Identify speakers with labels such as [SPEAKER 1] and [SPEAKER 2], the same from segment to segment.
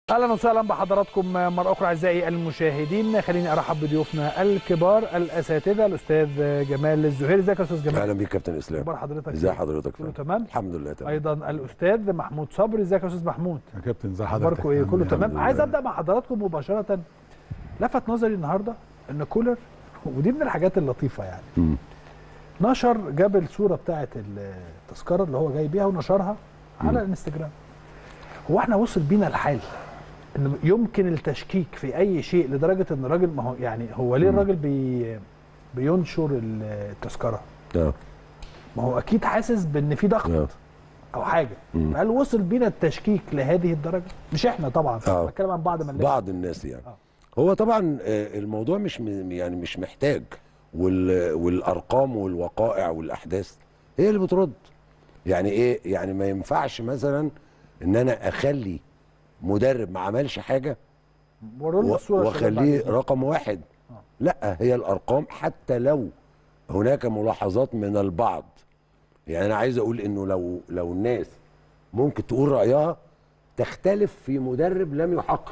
[SPEAKER 1] اهلا وسهلا بحضراتكم مره اخرى اعزائي المشاهدين خليني ارحب بضيوفنا الكبار الاساتذه الاستاذ جمال الزهيري ازيك يا استاذ جمال
[SPEAKER 2] اهلا بيك كابتن اسلام
[SPEAKER 1] اخبار حضرتك
[SPEAKER 2] ازي
[SPEAKER 1] إيه؟
[SPEAKER 2] حضرتك
[SPEAKER 1] كله
[SPEAKER 2] فندم؟
[SPEAKER 1] تمام
[SPEAKER 2] الحمد لله تمام
[SPEAKER 1] ايضا الاستاذ محمود صبري ازيك يا استاذ محمود
[SPEAKER 3] يا كابتن زي حضرتك
[SPEAKER 1] اخباركم ايه كله
[SPEAKER 2] الحمد
[SPEAKER 1] تمام
[SPEAKER 2] لله.
[SPEAKER 1] عايز ابدا مع حضراتكم مباشره لفت نظري النهارده ان كولر ودي من الحاجات اللطيفه يعني
[SPEAKER 2] مم.
[SPEAKER 1] نشر جاب الصوره بتاعه التذكره اللي هو جاي بيها ونشرها على الانستجرام هو احنا وصل بينا الحال ان يمكن التشكيك في اي شيء لدرجه ان الراجل ما هو يعني هو ليه الراجل بي بينشر التذكره
[SPEAKER 2] اه
[SPEAKER 1] ما هو اكيد حاسس بان في ضغط
[SPEAKER 2] آه.
[SPEAKER 1] او حاجه
[SPEAKER 2] مم.
[SPEAKER 1] هل وصل بينا التشكيك لهذه الدرجه مش احنا طبعا
[SPEAKER 2] آه.
[SPEAKER 1] بتكلم عن بعض من
[SPEAKER 2] بعض الناس يعني
[SPEAKER 1] آه.
[SPEAKER 2] هو طبعا آه، الموضوع مش م- يعني مش محتاج وال والارقام والوقائع والاحداث هي اللي بترد يعني ايه يعني ما ينفعش مثلا ان انا اخلي مدرب ما عملش حاجه
[SPEAKER 1] وروا لنا
[SPEAKER 2] و-
[SPEAKER 1] الصوره يا شباب
[SPEAKER 2] واخليه
[SPEAKER 1] بعد
[SPEAKER 2] رقم واحد
[SPEAKER 1] آه.
[SPEAKER 2] لا هي الارقام حتى لو هناك ملاحظات من البعض يعني انا عايز اقول انه لو لو الناس ممكن تقول رايها تختلف في مدرب لم يحقق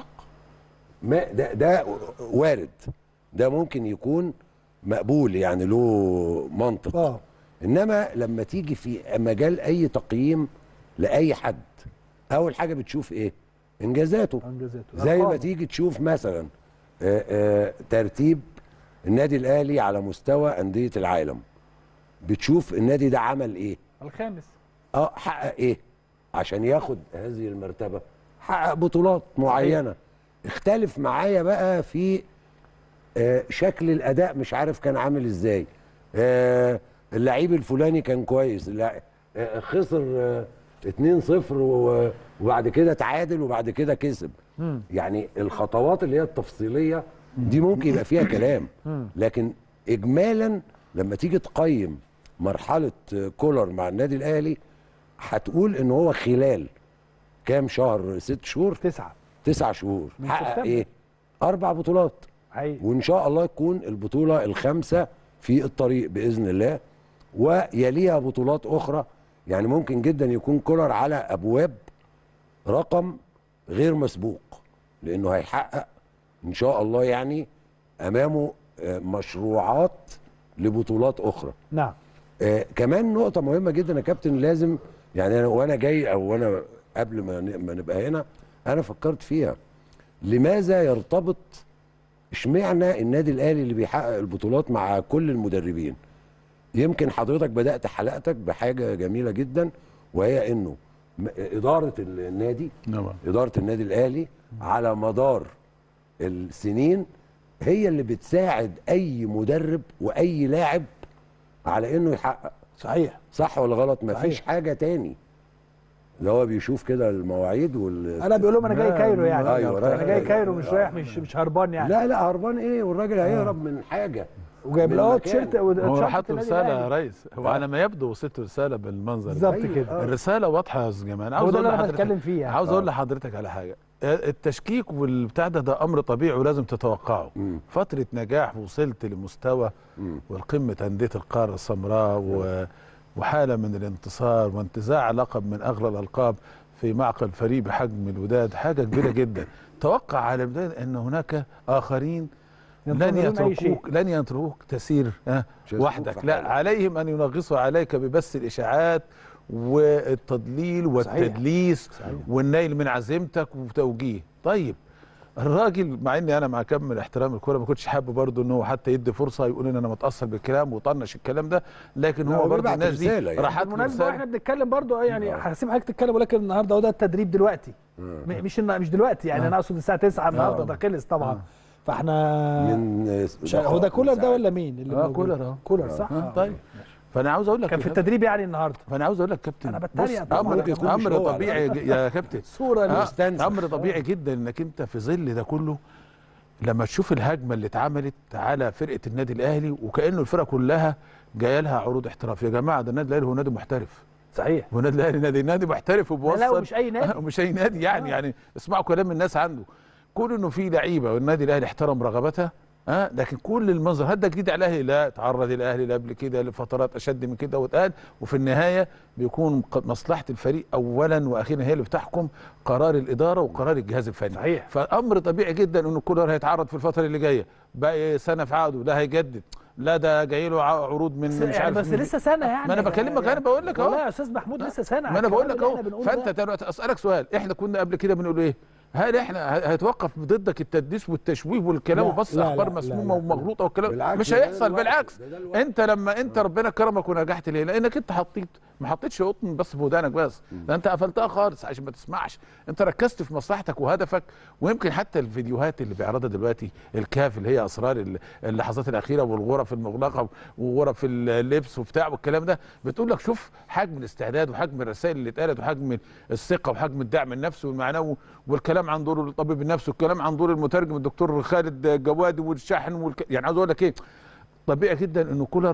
[SPEAKER 2] ما ده ده وارد ده ممكن يكون مقبول يعني له منطق
[SPEAKER 1] اه
[SPEAKER 2] انما لما تيجي في مجال اي تقييم لاي حد اول حاجه بتشوف ايه انجازاته
[SPEAKER 1] انجازاته
[SPEAKER 2] زي ما
[SPEAKER 1] أرقام.
[SPEAKER 2] تيجي تشوف مثلا آه، آه، ترتيب النادي الاهلي على مستوى انديه العالم بتشوف النادي ده عمل ايه
[SPEAKER 1] الخامس
[SPEAKER 2] اه حقق ايه عشان ياخد هذه المرتبه حقق بطولات معينه اختلف معايا بقى في آه، شكل الاداء مش عارف كان عامل ازاي آه، اللعيب الفلاني كان كويس اللع- آه، خسر آه، 2-0 و- وبعد كده تعادل وبعد كده كسب
[SPEAKER 1] مم.
[SPEAKER 2] يعني الخطوات اللي هي التفصيليه دي ممكن يبقى فيها كلام
[SPEAKER 1] مم.
[SPEAKER 2] لكن اجمالا لما تيجي تقيم مرحله كولر مع النادي الاهلي هتقول ان هو خلال كام شهر ست شهور
[SPEAKER 1] تسعه
[SPEAKER 2] تسع شهور
[SPEAKER 1] من
[SPEAKER 2] حقق
[SPEAKER 1] سبتمبر.
[SPEAKER 2] ايه اربع بطولات
[SPEAKER 1] حقيقي
[SPEAKER 2] وان شاء الله تكون البطوله الخامسه في الطريق باذن الله ويليها بطولات اخرى يعني ممكن جدا يكون كولر على ابواب رقم غير مسبوق لانه هيحقق ان شاء الله يعني امامه آه، مشروعات لبطولات اخرى
[SPEAKER 1] نعم
[SPEAKER 2] آه كمان نقطة مهمة جدا يا كابتن لازم يعني أنا وأنا جاي أو وأنا قبل ما ن- ما نبقى هنا أنا فكرت فيها لماذا يرتبط اشمعنى النادي الأهلي اللي بيحقق البطولات مع كل المدربين يمكن حضرتك بدأت حلقتك بحاجة جميلة جدا وهي إنه م- إدارة النادي
[SPEAKER 3] نعم
[SPEAKER 2] إدارة النادي الأهلي على مدار السنين هي اللي بتساعد أي مدرب وأي لاعب على إنه يحقق
[SPEAKER 1] صحيح
[SPEAKER 2] صح ولا غلط مفيش
[SPEAKER 1] صحيح.
[SPEAKER 2] حاجه تاني اللي هو بيشوف كده المواعيد وال
[SPEAKER 1] انا بيقول لهم انا جاي
[SPEAKER 3] لا،
[SPEAKER 1] كايرو يعني
[SPEAKER 2] أيوة،
[SPEAKER 1] انا
[SPEAKER 2] رايح
[SPEAKER 1] جاي
[SPEAKER 2] كايرو.
[SPEAKER 1] كايرو مش رايح مش مش هربان يعني
[SPEAKER 2] لا لا هربان ايه والراجل هيهرب من حاجه
[SPEAKER 1] وجايب
[SPEAKER 2] من
[SPEAKER 1] له
[SPEAKER 2] مكان.
[SPEAKER 1] تيشيرت
[SPEAKER 3] هو
[SPEAKER 1] وتيشيرت
[SPEAKER 3] حط
[SPEAKER 1] النادي
[SPEAKER 3] رساله
[SPEAKER 1] الأهلي.
[SPEAKER 3] يا ريس هو على ما يبدو وصلت رساله بالمنظر ده
[SPEAKER 1] بالظبط
[SPEAKER 2] أيوة،
[SPEAKER 1] كده
[SPEAKER 2] آه.
[SPEAKER 3] الرساله واضحه يا استاذ جمال
[SPEAKER 1] هو
[SPEAKER 3] عاوز
[SPEAKER 1] ده
[SPEAKER 3] اقول
[SPEAKER 1] اللي انا
[SPEAKER 3] لحضرتك
[SPEAKER 1] بتكلم فيه يعني
[SPEAKER 3] عاوز
[SPEAKER 2] آه.
[SPEAKER 3] اقول لحضرتك على حاجه التشكيك والبتاع ده ده امر طبيعي ولازم تتوقعه
[SPEAKER 2] مم.
[SPEAKER 3] فتره نجاح وصلت لمستوى
[SPEAKER 2] مم.
[SPEAKER 3] والقمه انديه القاره السمراء و... وحاله من الانتصار وانتزاع لقب من اغلى الالقاب في معقل فريق بحجم الوداد حاجه كبيره جدا توقع على البدايه ان هناك اخرين لن
[SPEAKER 1] ينتظرون أي شيء.
[SPEAKER 3] يتركوك لن يتركوك تسير ها
[SPEAKER 2] مش هيسيبوك
[SPEAKER 3] وحدك
[SPEAKER 2] في
[SPEAKER 3] لا
[SPEAKER 2] حالك.
[SPEAKER 3] عليهم ان ينغصوا عليك ببث الاشاعات والتضليل والتدليس
[SPEAKER 1] صحيح.
[SPEAKER 3] والنيل من عزيمتك وتوجيه طيب الراجل مع اني انا مع كم احترام الكوره ما كنتش حابب برضه ان هو حتى يدي فرصه يقول ان انا متاثر بالكلام وطنش الكلام ده لكن
[SPEAKER 2] لا،
[SPEAKER 3] هو
[SPEAKER 2] هو
[SPEAKER 3] برضه
[SPEAKER 2] بيبعت
[SPEAKER 3] الناس دي
[SPEAKER 2] رسالة يعني.
[SPEAKER 3] راحت له
[SPEAKER 1] بالمناسبه
[SPEAKER 3] رسالة.
[SPEAKER 1] واحنا بنتكلم برضو اه يعني
[SPEAKER 2] آه.
[SPEAKER 1] هسيب حضرتك تتكلم ولكن النهارده هو ده التدريب دلوقتي
[SPEAKER 2] مم.
[SPEAKER 1] م- مش إن- مش دلوقتي يعني
[SPEAKER 3] آه.
[SPEAKER 1] انا اقصد الساعه 9 النهارده
[SPEAKER 3] آه.
[SPEAKER 1] ده خلص طبعا
[SPEAKER 3] آه.
[SPEAKER 1] فاحنا
[SPEAKER 2] من
[SPEAKER 1] مش عارف- هو ده كولر ده
[SPEAKER 2] ساعات.
[SPEAKER 1] ولا مين اللي
[SPEAKER 3] آه،
[SPEAKER 1] موجود؟
[SPEAKER 3] كولر أهو.
[SPEAKER 1] كولر صح
[SPEAKER 3] آه،
[SPEAKER 1] آه.
[SPEAKER 3] طيب فانا عاوز اقول لك
[SPEAKER 1] كان في
[SPEAKER 3] يا
[SPEAKER 1] التدريب يعني النهارده
[SPEAKER 3] فانا عاوز اقول لك كابتن
[SPEAKER 1] أنا بتريق
[SPEAKER 3] بص،
[SPEAKER 1] طبعاً.
[SPEAKER 3] امر
[SPEAKER 2] ممكن يكون مش
[SPEAKER 3] امر
[SPEAKER 2] هو على
[SPEAKER 3] طبيعي ج- يا كابتن
[SPEAKER 1] الصوره
[SPEAKER 3] آه،
[SPEAKER 1] اللي
[SPEAKER 2] مستنزف.
[SPEAKER 3] امر طبيعي جدا انك انت في ظل ده كله لما تشوف الهجمه اللي اتعملت على فرقه النادي الاهلي وكانه الفرقه كلها جايه لها عروض احتراف يا جماعه ده النادي الاهلي هو نادي محترف
[SPEAKER 1] صحيح
[SPEAKER 3] هو النادي الاهلي نادي نادي محترف وبوصل
[SPEAKER 1] لا ومش اي نادي
[SPEAKER 3] مش اي نادي يعني
[SPEAKER 1] آه.
[SPEAKER 3] يعني اسمعوا كلام الناس عنده كون انه في لعيبه والنادي الاهلي احترم رغبتها ها لكن كل المنظر هل ده جديد على الاهلي لا تعرض الاهلي قبل كده لفترات اشد من كده واتقال وفي النهايه بيكون قد مصلحه الفريق اولا واخيرا هي اللي بتحكم قرار الاداره وقرار الجهاز الفني
[SPEAKER 1] صحيح.
[SPEAKER 3] فامر طبيعي جدا انه كولر هيتعرض في الفتره اللي جايه باقي سنه في عقده لا هيجدد لا ده جاي له ع- عروض من
[SPEAKER 1] بس,
[SPEAKER 3] مش
[SPEAKER 1] يعني
[SPEAKER 3] عارف
[SPEAKER 1] بس
[SPEAKER 3] من-
[SPEAKER 1] لسه سنه يعني
[SPEAKER 3] ما انا بكلمك انا بقول لك اهو
[SPEAKER 1] والله يا استاذ محمود لسه سنه
[SPEAKER 3] ما
[SPEAKER 1] على
[SPEAKER 3] انا بقول لك
[SPEAKER 1] الكلام
[SPEAKER 3] اهو
[SPEAKER 1] اللي إحنا بنقوله
[SPEAKER 3] فانت
[SPEAKER 1] ده.
[SPEAKER 3] دلوقتي اسالك سؤال احنا كنا قبل كده بنقول ايه هل احنا ه- هيتوقف ضدك التدليس والتشويه والكلام
[SPEAKER 1] لا،
[SPEAKER 3] وبس
[SPEAKER 1] لا،
[SPEAKER 3] اخبار
[SPEAKER 1] لا،
[SPEAKER 3] مسمومه
[SPEAKER 1] لا، لا.
[SPEAKER 3] ومغلوطه والكلام
[SPEAKER 2] بالعكس،
[SPEAKER 3] مش
[SPEAKER 2] ده- ده
[SPEAKER 3] هيحصل
[SPEAKER 2] الوقت،
[SPEAKER 3] بالعكس
[SPEAKER 2] ده- ده الوقت.
[SPEAKER 3] انت لما انت ربنا كرمك ونجحت ليه لانك انت حطيت ما حطيتش قطن بس في ودانك بس ده انت قفلتها خالص عشان ما تسمعش انت ركزت في مصلحتك وهدفك ويمكن حتى الفيديوهات اللي بيعرضها دلوقتي الكاف اللي هي اسرار ال- اللحظات الاخيره والغرف المغلقه وغرف اللبس وبتاع والكلام ده بتقول لك شوف حجم الاستعداد وحجم الرسائل اللي اتقالت وحجم الثقه وحجم الدعم النفسي والمعنوي والكلام عن دور الطبيب النفسي والكلام عن دور المترجم الدكتور خالد جوادي والشاحن والك... يعني عاوز اقول لك ايه طبيعي جدا انه كولر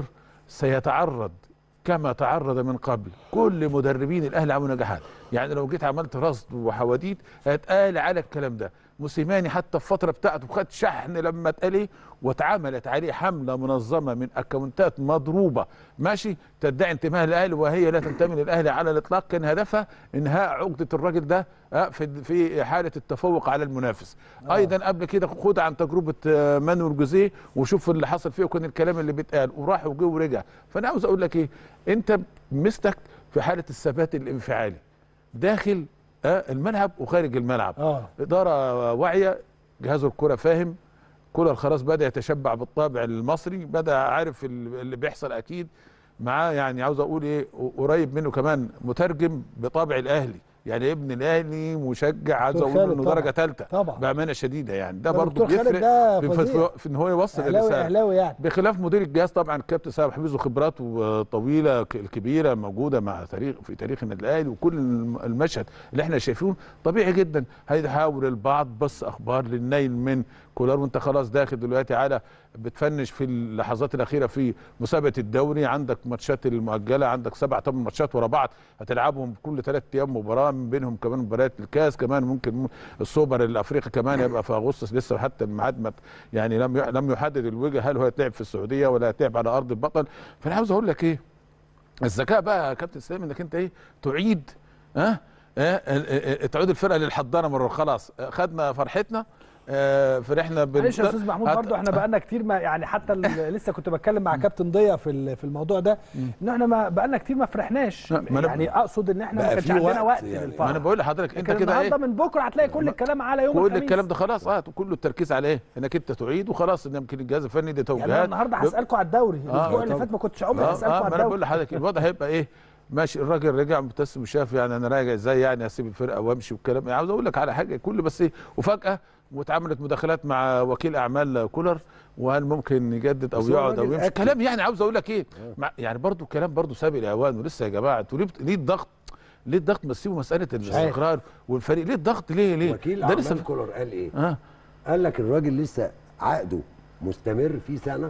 [SPEAKER 3] سيتعرض كما تعرض من قبل كل مدربين الاهلي عملوا نجاحات يعني لو جيت عملت رصد وحواديت هتقال على الكلام ده موسيماني حتى في الفتره بتاعته خد شحن لما اتقال ايه واتعملت عليه حمله منظمه من اكونتات مضروبه ماشي تدعي انتماء للاهلي وهي لا تنتمي للاهلي على الاطلاق كان هدفها انهاء عقده الراجل ده آه، في في حاله التفوق على المنافس ايضا قبل كده خد عن تجربه آه، مانويل جوزيه وشوف اللي حصل فيه وكان الكلام اللي بيتقال وراح وجه ورجع فانا عاوز اقول لك ايه انت مستك في حاله الثبات الانفعالي داخل آه، الملعب وخارج الملعب
[SPEAKER 1] اه
[SPEAKER 3] اداره واعيه جهاز الكره فاهم كولر خلاص بدا يتشبع بالطابع المصري بدا عارف ال- اللي بيحصل اكيد معاه يعني عاوز اقول ايه قريب منه كمان مترجم بطابع الاهلي يعني ابن الاهلي مشجع عايز
[SPEAKER 1] دكتور
[SPEAKER 3] اقول
[SPEAKER 1] خالد
[SPEAKER 3] انه
[SPEAKER 1] طبعا.
[SPEAKER 3] درجه ثالثه
[SPEAKER 1] طبعا.
[SPEAKER 3] بامانه شديده يعني ده
[SPEAKER 1] ده
[SPEAKER 3] برضه
[SPEAKER 1] دكتور خالد
[SPEAKER 3] بيفرق
[SPEAKER 1] ده
[SPEAKER 3] في,
[SPEAKER 1] فظيع.
[SPEAKER 3] في, في ان هو يوصل
[SPEAKER 1] اهلاوي
[SPEAKER 3] الرساله
[SPEAKER 1] اهلاوي يعني
[SPEAKER 3] بخلاف مدير الجهاز طبعا الكابتن سامح حفيظ وخبراته طويله ك- الكبيره موجوده مع تاريخ في تاريخ النادي الاهلي وكل الم- المشهد اللي احنا شايفينه طبيعي جدا هيحاول البعض بس اخبار للنيل من كولار وانت خلاص داخل دلوقتي على بتفنش في اللحظات الاخيره في مسابقه الدوري عندك ماتشات المؤجله عندك سبع ثمان ماتشات ورا بعض هتلعبهم كل ثلاث ايام مباراه من بينهم كمان مباريات الكاس كمان ممكن م- السوبر الافريقي كمان يبقى في اغسطس لسه حتى الميعاد ما ت- يعني لم ي- لم يحدد الوجه هل هو يتلعب في السعوديه ولا يتلعب على ارض البطل فانا عاوز اقول لك ايه الذكاء بقى يا كابتن سلام انك انت ايه تعيد ها اه اه اه تعود الفرقه للحضانه مره خلاص اه خدنا فرحتنا اه فرحنا بال-
[SPEAKER 1] معلش يا استاذ محمود
[SPEAKER 3] هت-
[SPEAKER 1] برضو احنا بقالنا كتير ما يعني حتى ال- لسه كنت بتكلم مع كابتن ضياء في ال- في الموضوع ده ان احنا ما بقالنا كتير ما فرحناش
[SPEAKER 3] لا، ما أنا-
[SPEAKER 1] يعني اقصد ان احنا ما
[SPEAKER 2] بقى
[SPEAKER 1] كانش
[SPEAKER 2] في
[SPEAKER 1] عندنا
[SPEAKER 2] وقت
[SPEAKER 1] وقت
[SPEAKER 2] يعني.
[SPEAKER 1] للفرح
[SPEAKER 3] ما انا بقول لحضرتك انت
[SPEAKER 1] لكن
[SPEAKER 3] كده
[SPEAKER 1] النهارده
[SPEAKER 3] ايه
[SPEAKER 1] من بكره هتلاقي كل الكلام على يوم
[SPEAKER 3] كل
[SPEAKER 1] الخميس.
[SPEAKER 3] الكلام ده خلاص اه كله التركيز على ايه انك انت تعيد وخلاص ان يمكن الجهاز الفني ده
[SPEAKER 1] يعني انا
[SPEAKER 3] توجيهات
[SPEAKER 1] النهارده هسالكم على الدوري الاسبوع اللي
[SPEAKER 2] طبعا.
[SPEAKER 1] فات ما كنتش عمري
[SPEAKER 3] اه,
[SPEAKER 1] هسالكم
[SPEAKER 3] آه
[SPEAKER 1] على
[SPEAKER 3] ما انا بقول
[SPEAKER 1] الدوري
[SPEAKER 3] لحضرتك الوضع هيبقى ايه ماشي الراجل رجع مبتسم وشاف يعني انا راجع ازاي يعني اسيب الفرقه وامشي والكلام يعني عاوز اقول لك على حاجه كل بس ايه وفجاه واتعملت مداخلات مع وكيل اعمال كولر وهل ممكن يجدد او
[SPEAKER 2] بس هو
[SPEAKER 3] يقعد او
[SPEAKER 2] الراجل
[SPEAKER 3] يمشي
[SPEAKER 2] أكد.
[SPEAKER 3] كلام يعني عاوز اقول لك ايه مع يعني برضو كلام برضو سابق الاوان ولسه يا جماعه انتوا ليه بت- ليه الضغط ليه الضغط ما تسيبوا مساله
[SPEAKER 1] عارف.
[SPEAKER 3] الاستقرار والفريق ليه الضغط ليه ليه
[SPEAKER 2] وكيل
[SPEAKER 3] ده
[SPEAKER 2] اعمال
[SPEAKER 3] لسه
[SPEAKER 2] كولر قال ايه؟
[SPEAKER 3] اه
[SPEAKER 2] قال لك الراجل لسه عقده مستمر في سنه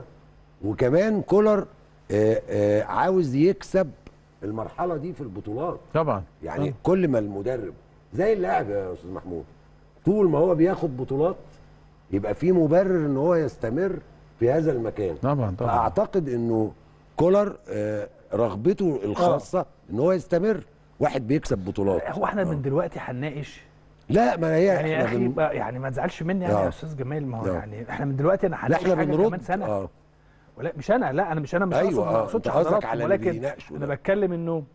[SPEAKER 2] وكمان كولر آه آه عاوز يكسب المرحله دي في البطولات
[SPEAKER 3] طبعا
[SPEAKER 2] يعني
[SPEAKER 1] آه.
[SPEAKER 2] كل ما المدرب زي اللاعب يا استاذ محمود طول ما هو بياخد بطولات يبقى في مبرر ان هو يستمر في هذا المكان
[SPEAKER 3] طبعا طبعا
[SPEAKER 2] فاعتقد انه كولر آه رغبته الخاصه ان هو يستمر واحد بيكسب بطولات
[SPEAKER 1] هو احنا من دلوقتي هنناقش
[SPEAKER 2] لا ما هي
[SPEAKER 1] يعني يا
[SPEAKER 2] احنا
[SPEAKER 1] اخي
[SPEAKER 2] بن-
[SPEAKER 1] بقى- يعني ما تزعلش مني يعني
[SPEAKER 2] آه.
[SPEAKER 1] يا استاذ جمال ما هو
[SPEAKER 2] آه.
[SPEAKER 1] يعني احنا من دلوقتي انا
[SPEAKER 2] لا
[SPEAKER 1] هنناقش
[SPEAKER 2] احنا
[SPEAKER 1] حاجه
[SPEAKER 2] بنرد
[SPEAKER 1] كمان سنه
[SPEAKER 2] اه
[SPEAKER 1] ولا مش انا لا انا مش انا مش
[SPEAKER 2] أيوة،
[SPEAKER 1] اقصد ما
[SPEAKER 2] آه،
[SPEAKER 1] اقصدش
[SPEAKER 2] أنت قصدك
[SPEAKER 1] حضراتكم
[SPEAKER 2] على اللي
[SPEAKER 1] ولكن
[SPEAKER 2] بيناقشوا
[SPEAKER 1] انا
[SPEAKER 2] ده.
[SPEAKER 1] بتكلم انه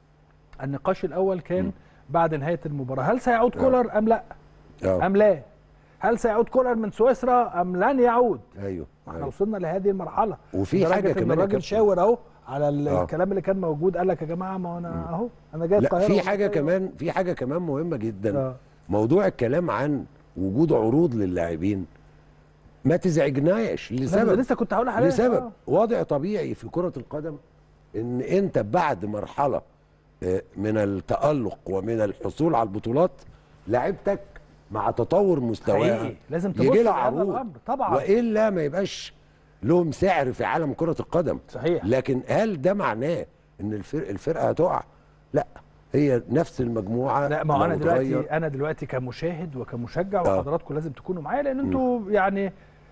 [SPEAKER 1] النقاش الاول كان بعد نهايه المباراه هل سيعود كولر ام لا
[SPEAKER 2] اه
[SPEAKER 1] ام لا هل سيعود كولر من سويسرا ام لن يعود
[SPEAKER 2] ايوه
[SPEAKER 1] احنا
[SPEAKER 2] أيوة.
[SPEAKER 1] وصلنا لهذه المرحله
[SPEAKER 2] وفي
[SPEAKER 1] لدرجة
[SPEAKER 2] حاجة
[SPEAKER 1] إن
[SPEAKER 2] كمان يا
[SPEAKER 1] الراجل
[SPEAKER 2] كابتن.
[SPEAKER 1] شاور اهو على ال-
[SPEAKER 2] آه.
[SPEAKER 1] الكلام اللي كان موجود قال لك يا جماعه ما هو انا اهو انا جاي
[SPEAKER 2] لا
[SPEAKER 1] القاهره
[SPEAKER 2] في
[SPEAKER 1] وأنا
[SPEAKER 2] حاجه
[SPEAKER 1] جاي-
[SPEAKER 2] كمان في حاجه كمان مهمه جدا
[SPEAKER 1] آه.
[SPEAKER 2] موضوع الكلام عن وجود عروض للاعبين ما تزعجناش
[SPEAKER 1] لا،
[SPEAKER 2] لسبب
[SPEAKER 1] لسه كنت هقول لحضرتك
[SPEAKER 2] لسبب
[SPEAKER 1] آه.
[SPEAKER 2] وضع طبيعي في كرة القدم ان انت بعد مرحلة آه، من التألق ومن الحصول على البطولات لعبتك مع تطور مستواها
[SPEAKER 1] حقيقي لازم تبص
[SPEAKER 2] يجي لها
[SPEAKER 1] لهذا
[SPEAKER 2] عروض
[SPEAKER 1] الأمر، طبعا.
[SPEAKER 2] والا ما يبقاش لهم سعر في عالم كرة القدم
[SPEAKER 1] صحيح.
[SPEAKER 2] لكن هل ده معناه ان الفرق الفرقة هتقع لا هي نفس المجموعة
[SPEAKER 1] لا ما هو
[SPEAKER 2] لو
[SPEAKER 1] انا دلوقتي
[SPEAKER 2] اتغير-
[SPEAKER 1] انا دلوقتي كمشاهد وكمشجع
[SPEAKER 2] آه.
[SPEAKER 1] وحضراتكم لازم تكونوا معايا لان انتوا يعني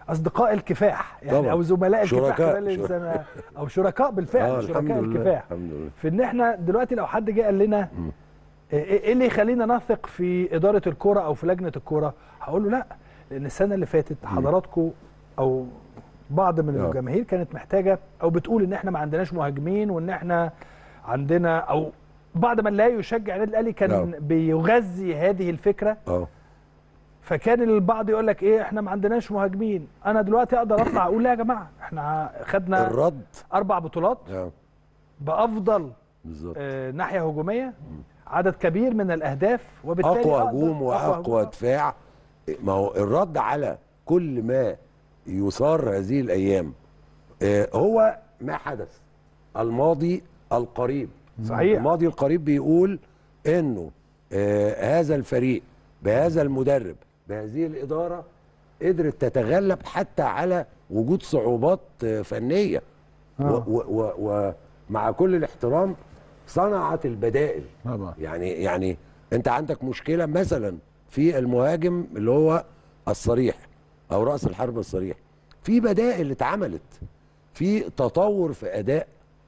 [SPEAKER 1] اصدقاء الكفاح يعني
[SPEAKER 2] طبعا.
[SPEAKER 1] او زملاء الكفاح
[SPEAKER 2] شركاء.
[SPEAKER 1] خلال
[SPEAKER 2] شر-
[SPEAKER 1] السنه او شركاء بالفعل
[SPEAKER 2] آه،
[SPEAKER 1] شركاء
[SPEAKER 2] الحمد لله
[SPEAKER 1] الكفاح
[SPEAKER 2] الحمد لله
[SPEAKER 1] في ان احنا دلوقتي لو حد جه قال لنا ايه إيه اللي يخلينا نثق في اداره الكوره او في لجنه الكوره هقول له لا لان السنه اللي فاتت حضراتكم او بعض من
[SPEAKER 2] آه.
[SPEAKER 1] الجماهير كانت محتاجه او بتقول ان احنا ما عندناش مهاجمين وان احنا عندنا او بعض من لا يشجع النادي الاهلي كان
[SPEAKER 2] آه.
[SPEAKER 1] بيغذي هذه الفكره
[SPEAKER 2] اه
[SPEAKER 1] فكان البعض يقول لك ايه احنا ما عندناش مهاجمين انا دلوقتي اقدر اطلع اقول لا يا جماعه احنا خدنا
[SPEAKER 2] الرد
[SPEAKER 1] اربع بطولات
[SPEAKER 2] اه
[SPEAKER 1] بافضل
[SPEAKER 2] بالظبط
[SPEAKER 1] آه، ناحيه هجوميه عدد كبير من الاهداف وبالتالي
[SPEAKER 2] اقوى
[SPEAKER 1] أقدر-
[SPEAKER 2] هجوم واقوى دفاع ما هو الرد على كل ما يثار هذه الايام آه، هو ما حدث الماضي القريب
[SPEAKER 1] صحيح.
[SPEAKER 2] الماضي القريب بيقول انه آه، هذا الفريق بهذا المدرب بهذه الاداره قدرت تتغلب حتى على وجود صعوبات آه، فنيه
[SPEAKER 1] آه.
[SPEAKER 2] ومع كل الاحترام صنعت البدائل
[SPEAKER 3] طبعا
[SPEAKER 2] يعني يعني انت عندك مشكله مثلا في المهاجم اللي هو الصريح او راس الحرب الصريح في بدائل اتعملت في تطور في اداء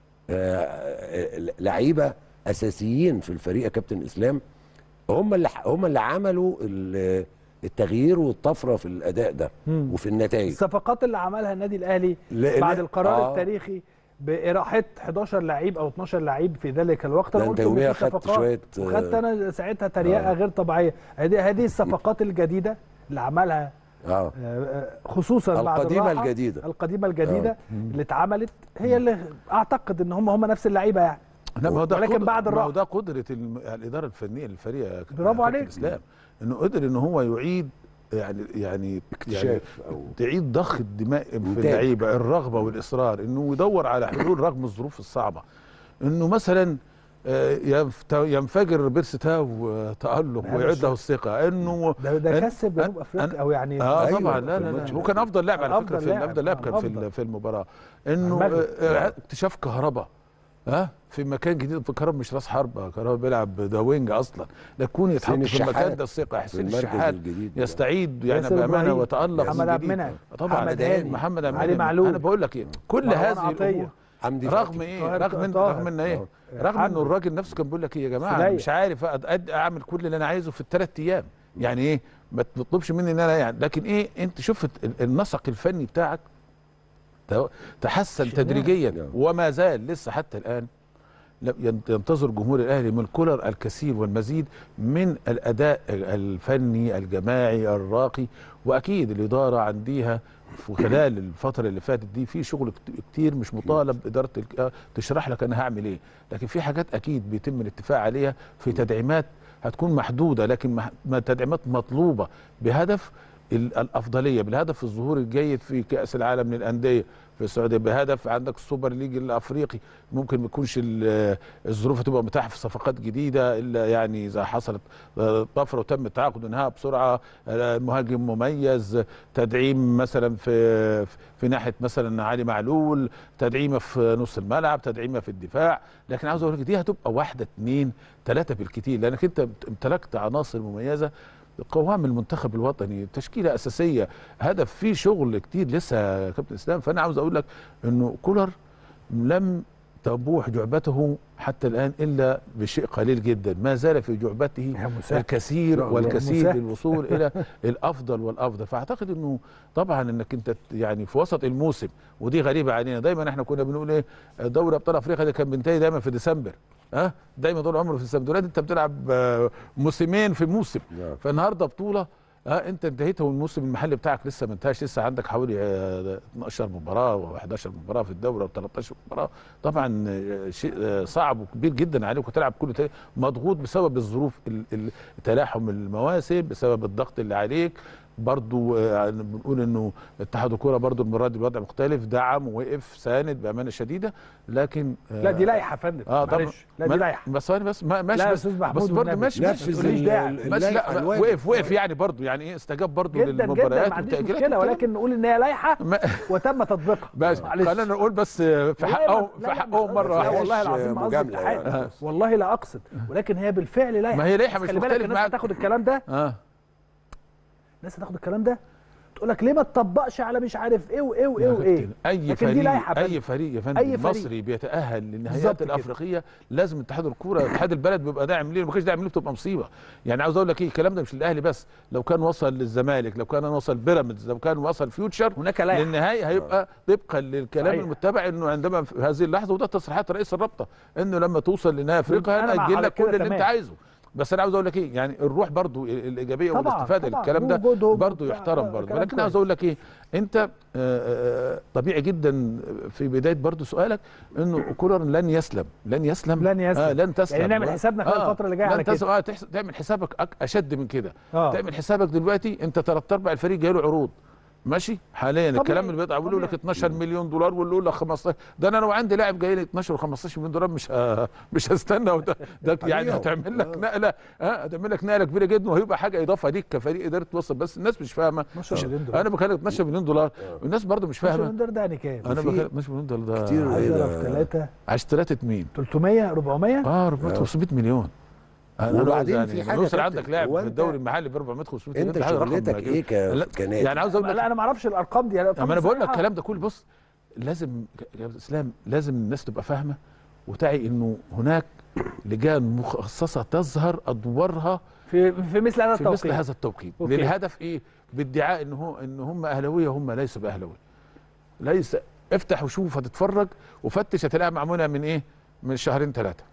[SPEAKER 2] آه، لعيبه اساسيين في الفريق يا كابتن اسلام هم اللي هم اللي عملوا ال- التغيير والطفره في الاداء ده
[SPEAKER 1] مم.
[SPEAKER 2] وفي النتائج
[SPEAKER 1] الصفقات اللي عملها النادي الاهلي
[SPEAKER 2] لا-
[SPEAKER 1] بعد
[SPEAKER 2] لا-
[SPEAKER 1] القرار
[SPEAKER 2] آه.
[SPEAKER 1] التاريخي باراحه 11 لعيب او 12 لعيب في ذلك الوقت
[SPEAKER 2] ده انت
[SPEAKER 1] قلت إن
[SPEAKER 2] يوميها
[SPEAKER 1] في
[SPEAKER 2] خدت
[SPEAKER 1] صفقات
[SPEAKER 2] شويه آه،
[SPEAKER 1] وخدت انا ساعتها تريقه
[SPEAKER 2] آه.
[SPEAKER 1] غير طبيعيه هذه هذه الصفقات الجديده اللي عملها
[SPEAKER 2] اه
[SPEAKER 1] آه، آه، خصوصا بعد
[SPEAKER 2] القديمة
[SPEAKER 1] الراحة،
[SPEAKER 2] الجديدة.
[SPEAKER 1] القديمه الجديده
[SPEAKER 2] آه.
[SPEAKER 1] اللي اتعملت هي اللي اعتقد ان هم هم نفس اللعيبه يعني
[SPEAKER 3] لا ما هو ده
[SPEAKER 1] ولكن
[SPEAKER 3] قدر-
[SPEAKER 1] بعد
[SPEAKER 3] ما هو
[SPEAKER 1] الراحة.
[SPEAKER 3] ده قدره الم- الاداره الفنيه للفريق يا كابتن-
[SPEAKER 1] برافو
[SPEAKER 3] يا كابتن
[SPEAKER 1] عليك.
[SPEAKER 3] اسلام انه قدر ان هو يعيد يعني يعني
[SPEAKER 2] اكتشاف
[SPEAKER 3] يعني
[SPEAKER 2] او
[SPEAKER 3] تعيد ضخ الدماء في
[SPEAKER 2] إنتاج.
[SPEAKER 3] اللعيبه الرغبه والاصرار انه يدور على حلول رغم الظروف الصعبه انه مثلا آه، ينفت- ينفجر بيرسي تاو آه، تالق
[SPEAKER 1] بهذا
[SPEAKER 3] ويعد له
[SPEAKER 1] الشكل.
[SPEAKER 3] الثقه انه
[SPEAKER 1] ده ده
[SPEAKER 3] أن-
[SPEAKER 1] كسب جنوب
[SPEAKER 3] أن-
[SPEAKER 1] افريقيا
[SPEAKER 3] أن-
[SPEAKER 1] او يعني
[SPEAKER 3] اه
[SPEAKER 2] أيوة،
[SPEAKER 3] طبعا
[SPEAKER 2] في
[SPEAKER 3] لا لا
[SPEAKER 2] الماتش
[SPEAKER 3] لا هو
[SPEAKER 2] ده.
[SPEAKER 3] كان افضل لاعب على فكره
[SPEAKER 1] أفضل
[SPEAKER 3] في
[SPEAKER 1] لاعب،
[SPEAKER 3] افضل لاعب
[SPEAKER 1] آه،
[SPEAKER 3] كان في
[SPEAKER 1] أفضل.
[SPEAKER 3] ال- في المباراه انه
[SPEAKER 1] المغرب.
[SPEAKER 3] آه، آه، اكتشاف كهرباء ها في مكان جديد في كهرباء مش راس حربه كهرباء بيلعب ده وينج اصلا لكون يتحط
[SPEAKER 2] حسين
[SPEAKER 3] في المكان
[SPEAKER 2] الشحات
[SPEAKER 3] ده الثقه
[SPEAKER 2] في
[SPEAKER 3] حسين
[SPEAKER 2] المركز
[SPEAKER 3] الشحات
[SPEAKER 2] الجديد
[SPEAKER 3] يستعيد يعني
[SPEAKER 1] ياسر
[SPEAKER 3] بامانه
[SPEAKER 1] إبراهيم،
[SPEAKER 3] وتالق
[SPEAKER 1] محمد
[SPEAKER 3] من
[SPEAKER 1] عبد
[SPEAKER 3] جديد.
[SPEAKER 1] المنعم،
[SPEAKER 3] طبعا
[SPEAKER 1] محمد هاني،
[SPEAKER 3] محمد عبد
[SPEAKER 1] علي
[SPEAKER 3] المنعم.
[SPEAKER 1] معلول.
[SPEAKER 3] انا بقول لك ايه كل
[SPEAKER 1] مروان
[SPEAKER 3] هذه
[SPEAKER 1] عطية.
[SPEAKER 3] الامور
[SPEAKER 2] حمدي
[SPEAKER 3] رغم
[SPEAKER 2] فتحي.
[SPEAKER 3] ايه
[SPEAKER 1] طاهر
[SPEAKER 3] رغم ان
[SPEAKER 1] طاهر.
[SPEAKER 3] رغم ان ايه
[SPEAKER 2] آه.
[SPEAKER 3] رغم
[SPEAKER 1] حمدي.
[SPEAKER 3] انه الراجل نفسه كان بيقول لك ايه يا جماعه
[SPEAKER 1] سلية.
[SPEAKER 3] أنا مش عارف أد- أد- اعمل كل اللي انا عايزه في الثلاث ايام يعني ايه ما تطلبش مني ان انا يعني لكن ايه انت شوف ال- النسق الفني بتاعك ت- تحسن
[SPEAKER 1] شفناه.
[SPEAKER 3] تدريجيا
[SPEAKER 2] نعم.
[SPEAKER 3] وما زال لسه حتى الان لم ين- ينتظر جمهور الاهلي من كولر الكثير والمزيد من الاداء الفني الجماعي الراقي واكيد الاداره عنديها في خلال الفتره اللي فاتت دي في شغل كت- كتير مش مطالب اداره الك- آه، تشرح لك انا هعمل ايه لكن في حاجات اكيد بيتم الاتفاق عليها في تدعيمات هتكون محدوده لكن مح- ما تدعيمات مطلوبه بهدف ال- الافضليه بالهدف الظهور الجيد في كاس العالم للانديه في السعوديه بهدف عندك السوبر ليج الافريقي ممكن ما يكونش ال- الظروف تبقى متاحه في صفقات جديده الا يعني اذا حصلت آه، طفره وتم التعاقد منها بسرعه آه، مهاجم مميز تدعيم مثلا في في ناحيه مثلا علي معلول تدعيمه في نص الملعب تدعيمه في الدفاع لكن عاوز اقول لك دي هتبقى واحده اثنين ثلاثه بالكثير لانك انت امتلكت عناصر مميزه قوام المنتخب الوطني تشكيله اساسيه هدف فيه شغل كتير لسه يا كابتن اسلام فانا عاوز اقول لك انه كولر لم تبوح جعبته حتى الان الا بشيء قليل جدا ما زال في جعبته
[SPEAKER 1] يا مسهل.
[SPEAKER 3] الكثير
[SPEAKER 1] لا، لا،
[SPEAKER 3] والكثير
[SPEAKER 1] مسهل.
[SPEAKER 3] للوصول الى الافضل والافضل فاعتقد انه طبعا انك انت يعني في وسط الموسم ودي غريبه علينا دايما احنا كنا بنقول ايه دوري ابطال افريقيا ده كان بينتهي دايما في ديسمبر ها دايما طول عمره في ديسمبر دلوقتي انت بتلعب آه، موسمين في موسم
[SPEAKER 2] نعم.
[SPEAKER 3] فالنهارده بطوله ها انت انتهيت والموسم المحلي بتاعك لسه ما انتهاش لسه عندك حوالي آه، 12 مباراه و11 مباراه في الدوري و13 مباراه طبعا آه، شيء آه، صعب وكبير جدا عليك وتلعب كل تاني مضغوط بسبب الظروف ال- ال- تلاحم المواسم بسبب الضغط اللي عليك برضو آه، بنقول انه اتحاد الكوره برضو المره دي الوضع مختلف دعم ووقف ساند بامانه شديده لكن آه،
[SPEAKER 1] لا دي لائحه يا فندم
[SPEAKER 3] اه طبعا
[SPEAKER 1] معلش لا دي
[SPEAKER 3] ما-
[SPEAKER 1] لائحه
[SPEAKER 3] بس ثواني بس ما- ماشي
[SPEAKER 1] لا يا
[SPEAKER 3] بس
[SPEAKER 1] استاذ محمود
[SPEAKER 3] بس برضه
[SPEAKER 1] والنبي.
[SPEAKER 3] ماشي ماشي
[SPEAKER 2] نفذ
[SPEAKER 1] ماليش
[SPEAKER 2] ال-
[SPEAKER 1] داعي.
[SPEAKER 2] ال-
[SPEAKER 3] ماشي
[SPEAKER 2] اللائحة
[SPEAKER 3] لا
[SPEAKER 2] الواجب.
[SPEAKER 3] وقف وقف يعني برضه يعني ايه استجاب برضه
[SPEAKER 1] جدا جدا
[SPEAKER 3] للمباريات
[SPEAKER 1] ما عنديش
[SPEAKER 3] والتأجيلات
[SPEAKER 1] مشكله
[SPEAKER 3] والكلام.
[SPEAKER 1] ولكن نقول ان هي لائحه
[SPEAKER 3] ما-
[SPEAKER 1] وتم تطبيقها
[SPEAKER 3] ماشي
[SPEAKER 1] معلش.
[SPEAKER 3] خلينا نقول بس في
[SPEAKER 1] والله
[SPEAKER 3] حقهم
[SPEAKER 1] ما-
[SPEAKER 3] في
[SPEAKER 1] لا، لا،
[SPEAKER 3] حقهم
[SPEAKER 1] لا،
[SPEAKER 3] مره
[SPEAKER 1] لا،
[SPEAKER 3] واحده
[SPEAKER 1] والله العظيم ما قصدي
[SPEAKER 2] مجاملة
[SPEAKER 1] اتحاد
[SPEAKER 2] يعني.
[SPEAKER 1] والله لا اقصد ولكن هي بالفعل لائحه
[SPEAKER 3] ما هي لائحة
[SPEAKER 1] بس
[SPEAKER 3] مش
[SPEAKER 1] خلي بالك
[SPEAKER 3] مختلف
[SPEAKER 1] الناس
[SPEAKER 3] معاك.
[SPEAKER 1] هتاخد الكلام ده
[SPEAKER 3] اه
[SPEAKER 1] الناس هتاخد الكلام ده تقول لك ليه ما تطبقش على مش عارف ايه وايه وايه
[SPEAKER 3] يا
[SPEAKER 1] وايه
[SPEAKER 3] كابتن، اي
[SPEAKER 1] لكن دي
[SPEAKER 3] فريق
[SPEAKER 1] لائحة فندم.
[SPEAKER 3] اي فريق يا فندم
[SPEAKER 1] أي فريق.
[SPEAKER 3] مصري بيتاهل
[SPEAKER 1] بالظبط
[SPEAKER 3] للنهائيات
[SPEAKER 1] كده.
[SPEAKER 3] الافريقيه لازم اتحاد الكوره اتحاد البلد بيبقى داعم ليه ما كانش داعم ليه بتبقى مصيبه يعني عاوز اقول لك ايه الكلام ده مش للاهلي بس لو كان وصل للزمالك لو كان وصل بيراميدز لو كان وصل فيوتشر
[SPEAKER 1] هناك لائحة.
[SPEAKER 3] للنهائي هيبقى طبقا للكلام
[SPEAKER 1] صحيح.
[SPEAKER 3] المتبع انه عندما في هذه اللحظه وده تصريحات رئيس الرابطه انه لما توصل لنهائي افريقيا
[SPEAKER 1] أنا مع
[SPEAKER 3] هنأجل لك
[SPEAKER 1] حضرتك كده
[SPEAKER 3] كل اللي انت
[SPEAKER 1] تمام.
[SPEAKER 3] عايزه بس انا عاوز اقول لك ايه يعني الروح برضو الايجابيه
[SPEAKER 1] طبعاً،
[SPEAKER 3] والاستفاده
[SPEAKER 1] طبعاً.
[SPEAKER 3] الكلام ده
[SPEAKER 1] وجودهم
[SPEAKER 3] برضو
[SPEAKER 1] وبتاع،
[SPEAKER 3] يحترم
[SPEAKER 1] آه،
[SPEAKER 3] برضو
[SPEAKER 1] كلام
[SPEAKER 3] ولكن عاوز
[SPEAKER 1] كويس.
[SPEAKER 3] اقول لك ايه انت آه، آه، طبيعي جدا في بدايه برضو سؤالك انه كولر لن يسلم لن يسلم
[SPEAKER 1] لن يسلم.
[SPEAKER 3] آه لن تسلم
[SPEAKER 1] يعني نعمل حسابنا خلال الفترة اللي جاية
[SPEAKER 3] لن
[SPEAKER 1] على كده.
[SPEAKER 3] تسلم آه تحس- تعمل حسابك أك- اشد من كده
[SPEAKER 1] آه.
[SPEAKER 3] تعمل حسابك دلوقتي انت ثلاث ارباع الفريق جاي له عروض ماشي حاليا
[SPEAKER 1] طبيعي،
[SPEAKER 3] الكلام اللي بيطلع بيقول لك
[SPEAKER 1] طبيعي.
[SPEAKER 3] 12 مليون دولار واللي يقول لك 15 ده انا لو عندي لاعب جاي لي 12 و15 مليون دولار مش ه... مش هستنى وده ده يعني
[SPEAKER 2] حقيقة.
[SPEAKER 3] هتعمل لك
[SPEAKER 2] آه.
[SPEAKER 3] نقله اه هتعمل لك نقله كبيره جدا وهيبقى حاجه اضافه ليك كفريق قدرت توصل بس الناس مش فاهمه
[SPEAKER 1] 12
[SPEAKER 3] مش
[SPEAKER 1] مليون دولار.
[SPEAKER 3] انا بكلم 12 مليون دولار الناس برضه مش
[SPEAKER 1] فاهمه
[SPEAKER 3] فاهمه
[SPEAKER 1] ده يعني كام
[SPEAKER 3] انا
[SPEAKER 2] وفي
[SPEAKER 3] بكلم 12 مليون دولار ده
[SPEAKER 2] كتير. إيه
[SPEAKER 1] 10
[SPEAKER 2] ده؟
[SPEAKER 1] في 3
[SPEAKER 3] عايز ثلاثه مين
[SPEAKER 1] 300 400
[SPEAKER 3] اه 400 500 مليون أنا
[SPEAKER 2] وبعدين
[SPEAKER 3] عاوز
[SPEAKER 2] في
[SPEAKER 3] يعني
[SPEAKER 2] حاجة
[SPEAKER 3] يوصل
[SPEAKER 2] يا
[SPEAKER 3] عندك
[SPEAKER 2] كابتن،
[SPEAKER 3] لاعب
[SPEAKER 2] هو
[SPEAKER 3] في
[SPEAKER 2] أنت-
[SPEAKER 3] الدوري المحلي ب 400 500 مليون
[SPEAKER 2] انت
[SPEAKER 3] ده حاجة رقم
[SPEAKER 2] شغلتك
[SPEAKER 3] كبير.
[SPEAKER 2] ايه ك-
[SPEAKER 3] لا،
[SPEAKER 2] كنادي
[SPEAKER 3] يعني عاوز اقول لك
[SPEAKER 1] لا انا ما اعرفش الارقام دي يعني
[SPEAKER 3] اما انا بقول لك
[SPEAKER 1] صحيحة.
[SPEAKER 3] الكلام ده كله بص لازم يا اسلام لازم الناس تبقى فاهمه وتعي انه هناك لجان مخصصه تظهر ادوارها
[SPEAKER 1] في في مثل هذا
[SPEAKER 3] في مثل
[SPEAKER 1] التوقيت
[SPEAKER 3] هذا التوقيت
[SPEAKER 1] أوكي.
[SPEAKER 3] للهدف ايه بادعاء ان هو ان هم اهلاويه هم ليسوا باهلاويه ليس افتح وشوف هتتفرج وفتش هتلاقيها معموله من ايه من شهرين ثلاثه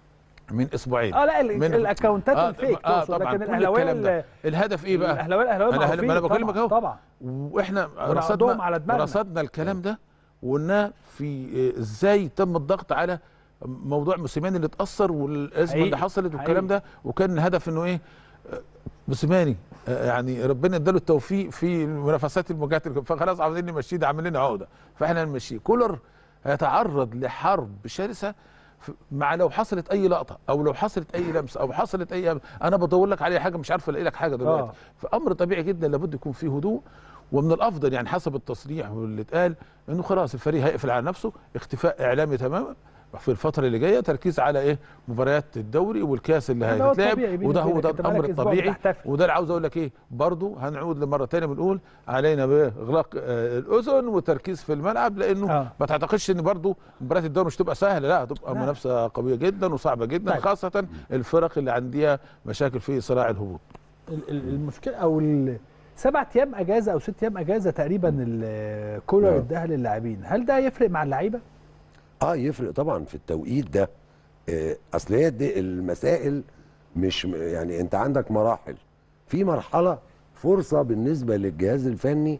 [SPEAKER 3] من اسبوعين
[SPEAKER 1] اه لا ال-
[SPEAKER 3] من-
[SPEAKER 1] الاكونتات
[SPEAKER 3] آه،
[SPEAKER 1] الفيك
[SPEAKER 3] آه
[SPEAKER 1] تقصد
[SPEAKER 3] طبعا
[SPEAKER 1] لكن
[SPEAKER 3] كل
[SPEAKER 1] الاهلاويه
[SPEAKER 3] الكلام ده
[SPEAKER 1] ال-
[SPEAKER 3] الهدف ايه بقى
[SPEAKER 1] الاهلاويه الاهلاويه
[SPEAKER 3] أنا هل-
[SPEAKER 1] معروفين
[SPEAKER 3] ما أنا بكلمك
[SPEAKER 1] طبعاً،
[SPEAKER 3] أهو.
[SPEAKER 1] طبعا
[SPEAKER 3] واحنا
[SPEAKER 1] ونعضهم
[SPEAKER 3] رصدنا
[SPEAKER 1] على دماغنا.
[SPEAKER 3] رصدنا الكلام ده وقلنا في آه، ازاي تم الضغط على موضوع موسيماني اللي اتاثر والازمه
[SPEAKER 1] حقيقي،
[SPEAKER 3] اللي حصلت والكلام
[SPEAKER 1] حقيقي.
[SPEAKER 3] ده وكان الهدف انه ايه آه، موسيماني آه، يعني ربنا اداله التوفيق في المنافسات المواجهات اللي- فخلاص عاوزين نمشيه ده عامل لنا عقده فاحنا نمشيه كولر هيتعرض لحرب شرسه ف- مع لو حصلت اي لقطه او لو حصلت اي لمسه او حصلت اي انا بدور لك على حاجه مش عارف الاقي لك حاجه دلوقتي
[SPEAKER 1] آه.
[SPEAKER 3] فامر طبيعي جدا لابد يكون فيه هدوء ومن الافضل يعني حسب التصريح واللي اتقال انه خلاص الفريق هيقفل على نفسه اختفاء اعلامي تماما في الفتره اللي جايه تركيز على ايه مباريات الدوري والكاس اللي
[SPEAKER 1] هذا هو
[SPEAKER 3] هيتلعب
[SPEAKER 1] الطبيعي بيني
[SPEAKER 3] وده هو
[SPEAKER 1] وبينك.
[SPEAKER 3] ده
[SPEAKER 1] أنت
[SPEAKER 3] الامر
[SPEAKER 1] بقالك أسبوع
[SPEAKER 3] الطبيعي
[SPEAKER 1] بتحتفل.
[SPEAKER 3] وده اللي عاوز اقول لك ايه برضه هنعود لمره ثانيه بنقول علينا باغلاق آه، الاذن وتركيز في الملعب لانه
[SPEAKER 1] آه.
[SPEAKER 3] ما تعتقدش ان برضه مباراه الدوري مش تبقى سهله لا هتبقى
[SPEAKER 1] لا.
[SPEAKER 3] منافسه قويه جدا وصعبه جدا
[SPEAKER 1] طيب.
[SPEAKER 3] خاصه الفرق اللي عندها مشاكل في صراع الهبوط
[SPEAKER 1] ال- ال- المشكله او ال- سبعة ايام اجازه او ست ايام اجازه تقريبا ال- كولر
[SPEAKER 2] نعم.
[SPEAKER 1] اداها للاعبين هل ده يفرق مع اللعيبه؟
[SPEAKER 2] اه يفرق طبعا في التوقيت ده آه، اصل هي دي المسائل مش م- يعني انت عندك مراحل في مرحله فرصه بالنسبه للجهاز الفني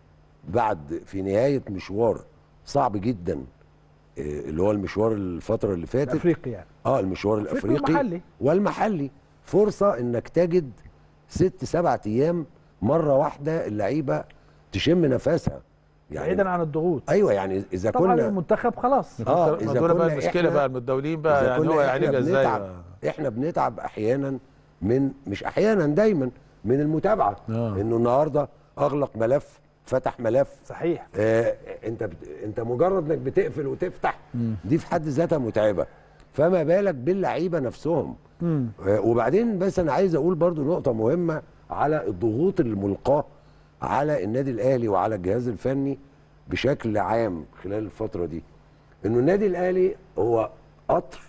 [SPEAKER 2] بعد في نهايه مشوار صعب جدا آه، اللي هو المشوار الفتره اللي فاتت
[SPEAKER 1] افريقيا يعني
[SPEAKER 2] اه المشوار
[SPEAKER 1] أفريقي
[SPEAKER 2] الافريقي
[SPEAKER 1] والمحلي.
[SPEAKER 2] والمحلي فرصه انك تجد ست سبعة ايام مره واحده اللعيبه تشم نفسها
[SPEAKER 1] بعيدا عن الضغوط
[SPEAKER 2] ايوه يعني اذا
[SPEAKER 1] طبعا
[SPEAKER 2] كنا
[SPEAKER 1] المنتخب خلاص
[SPEAKER 2] اه
[SPEAKER 3] ما
[SPEAKER 2] اذا
[SPEAKER 3] دول بقى
[SPEAKER 2] كنا
[SPEAKER 3] المشكله
[SPEAKER 2] إحنا-
[SPEAKER 3] بقى المتداولين بقى
[SPEAKER 2] إذا
[SPEAKER 3] يعني
[SPEAKER 2] كنا
[SPEAKER 3] هو
[SPEAKER 2] إحنا
[SPEAKER 3] يعالجها ازاي
[SPEAKER 2] بنتعب احنا بنتعب احيانا من مش احيانا دايما من المتابعه
[SPEAKER 3] آه.
[SPEAKER 2] انه النهارده اغلق ملف فتح ملف
[SPEAKER 1] صحيح
[SPEAKER 2] آه انت بت... انت مجرد انك بتقفل وتفتح دي في حد ذاتها متعبه فما بالك باللعيبه نفسهم
[SPEAKER 1] مم.
[SPEAKER 2] آه وبعدين بس انا عايز اقول برضو نقطه مهمه على الضغوط الملقاه على النادي الاهلي وعلى الجهاز الفني بشكل عام خلال الفتره دي انه النادي الاهلي هو قطر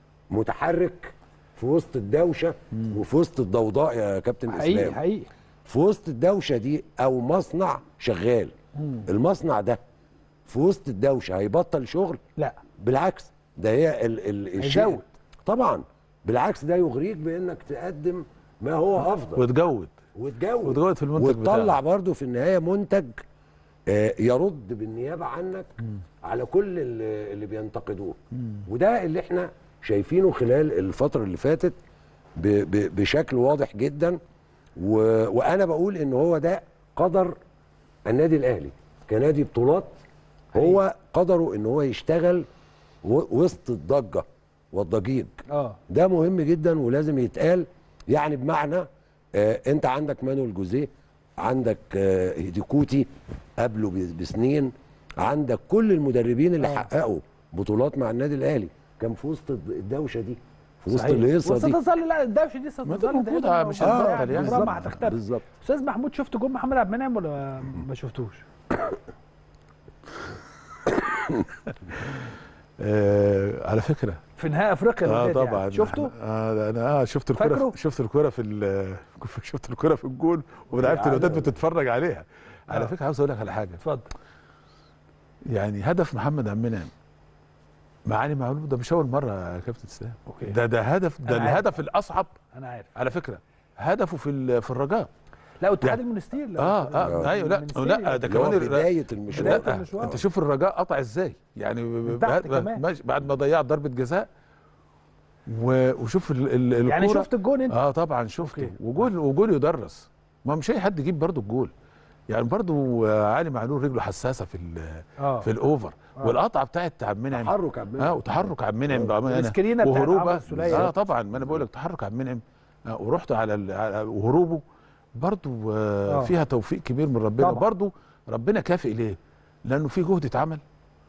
[SPEAKER 2] متحرك في وسط الدوشه وفي وسط الضوضاء يا كابتن
[SPEAKER 1] حقيقي
[SPEAKER 2] اسلام
[SPEAKER 1] حقيقي
[SPEAKER 2] في وسط الدوشه دي او مصنع شغال المصنع ده في وسط الدوشه هيبطل شغل
[SPEAKER 1] لا
[SPEAKER 2] بالعكس ده هي ال ال الشيء
[SPEAKER 1] هيزود.
[SPEAKER 2] طبعا بالعكس ده يغريك بانك تقدم ما هو افضل
[SPEAKER 3] وتجود
[SPEAKER 2] وتجود
[SPEAKER 3] وتجود في المنتج
[SPEAKER 2] وتطلع
[SPEAKER 3] بتاعك.
[SPEAKER 2] برضو في النهايه منتج آه، يرد بالنيابه عنك على كل اللي اللي بينتقدوه وده اللي احنا شايفينه خلال الفتره اللي فاتت ب ب بشكل واضح جدا و وانا بقول ان هو ده قدر النادي الاهلي كنادي بطولات هو قدره ان هو يشتغل و- وسط الضجه والضجيج
[SPEAKER 1] اه
[SPEAKER 2] ده مهم جدا ولازم يتقال يعني بمعنى آه انت عندك مانويل جوزيه عندك آه هيديكوتي قبله ب- بسنين عندك كل المدربين اللي
[SPEAKER 1] آه.
[SPEAKER 2] حققوا بطولات مع النادي الاهلي كان في وسط الد- الدوشه دي في وسط
[SPEAKER 1] صحيح.
[SPEAKER 2] الهيصه دي
[SPEAKER 1] وستظل لا الدوشه دي ستظل
[SPEAKER 3] ما ده موجود،
[SPEAKER 1] دايماً
[SPEAKER 3] مش
[SPEAKER 1] موجودة.
[SPEAKER 3] هتبطل
[SPEAKER 1] يعني
[SPEAKER 3] يعني.
[SPEAKER 1] عمرها ما هتختفي
[SPEAKER 2] بالظبط
[SPEAKER 1] استاذ محمود شفت جون محمد عبد المنعم ولا ما- ما شفتوش؟
[SPEAKER 3] آه على فكره
[SPEAKER 1] في نهائي افريقيا
[SPEAKER 3] اه
[SPEAKER 1] الوداد
[SPEAKER 3] طبعا
[SPEAKER 1] يعني. شفته؟
[SPEAKER 3] آه انا اه شفت
[SPEAKER 1] فاكره؟
[SPEAKER 3] الكره شفت الكره في ال- شفت الكره في الجول ولعبت
[SPEAKER 2] عادة.
[SPEAKER 3] الوداد بتتفرج عليها على
[SPEAKER 1] آه.
[SPEAKER 3] فكره عاوز اقول لك على حاجه
[SPEAKER 1] اتفضل
[SPEAKER 3] يعني هدف محمد عبد المنعم معالي معلول ده مش اول مره يا كابتن اسلام
[SPEAKER 1] اوكي
[SPEAKER 3] ده ده هدف ده
[SPEAKER 1] أنا عارف.
[SPEAKER 3] الهدف الاصعب
[SPEAKER 1] انا عارف
[SPEAKER 3] على فكره هدفه في ال- في الرجاء
[SPEAKER 1] لا واتحاد
[SPEAKER 3] يعني-
[SPEAKER 1] المونستير لو-
[SPEAKER 3] اه اه ايوه لا
[SPEAKER 1] المونستير
[SPEAKER 3] لا
[SPEAKER 1] يعني.
[SPEAKER 3] ده
[SPEAKER 2] اللي هو
[SPEAKER 3] كمان ال-
[SPEAKER 2] بدايه
[SPEAKER 1] بداية
[SPEAKER 2] المشوار
[SPEAKER 3] لا
[SPEAKER 1] المشوار.
[SPEAKER 3] انت شوف الرجاء قطع ازاي يعني ب-
[SPEAKER 1] تحت
[SPEAKER 3] بعد-
[SPEAKER 1] كمان.
[SPEAKER 3] ماشي، بعد ما ضيع ضربه جزاء و- وشوف ال- ال-
[SPEAKER 1] يعني
[SPEAKER 3] الكورة.
[SPEAKER 1] شفت الجون انت؟
[SPEAKER 3] اه طبعا شفته
[SPEAKER 1] أوكي.
[SPEAKER 3] وجول وجول يدرس ما مش اي حد يجيب برضه الجول يعني برضه آه، علي معلول رجله حساسه في ال-
[SPEAKER 1] اه
[SPEAKER 3] في الاوفر
[SPEAKER 1] آه.
[SPEAKER 3] والقطعه بتاعت عبد المنعم
[SPEAKER 2] تحرك عبد
[SPEAKER 3] اه وتحرك عبد المنعم بامانه
[SPEAKER 1] والسكرينة بتاعت عمرو
[SPEAKER 3] وهروبه
[SPEAKER 1] السولية.
[SPEAKER 3] اه طبعا ما انا بقول لك تحرك عبد المنعم آه ورحت على, ال- على وهروبه برضه آه
[SPEAKER 1] آه.
[SPEAKER 3] فيها توفيق كبير من ربنا
[SPEAKER 1] طبعا.
[SPEAKER 3] برضه ربنا كافئ ليه؟ لانه في جهد اتعمل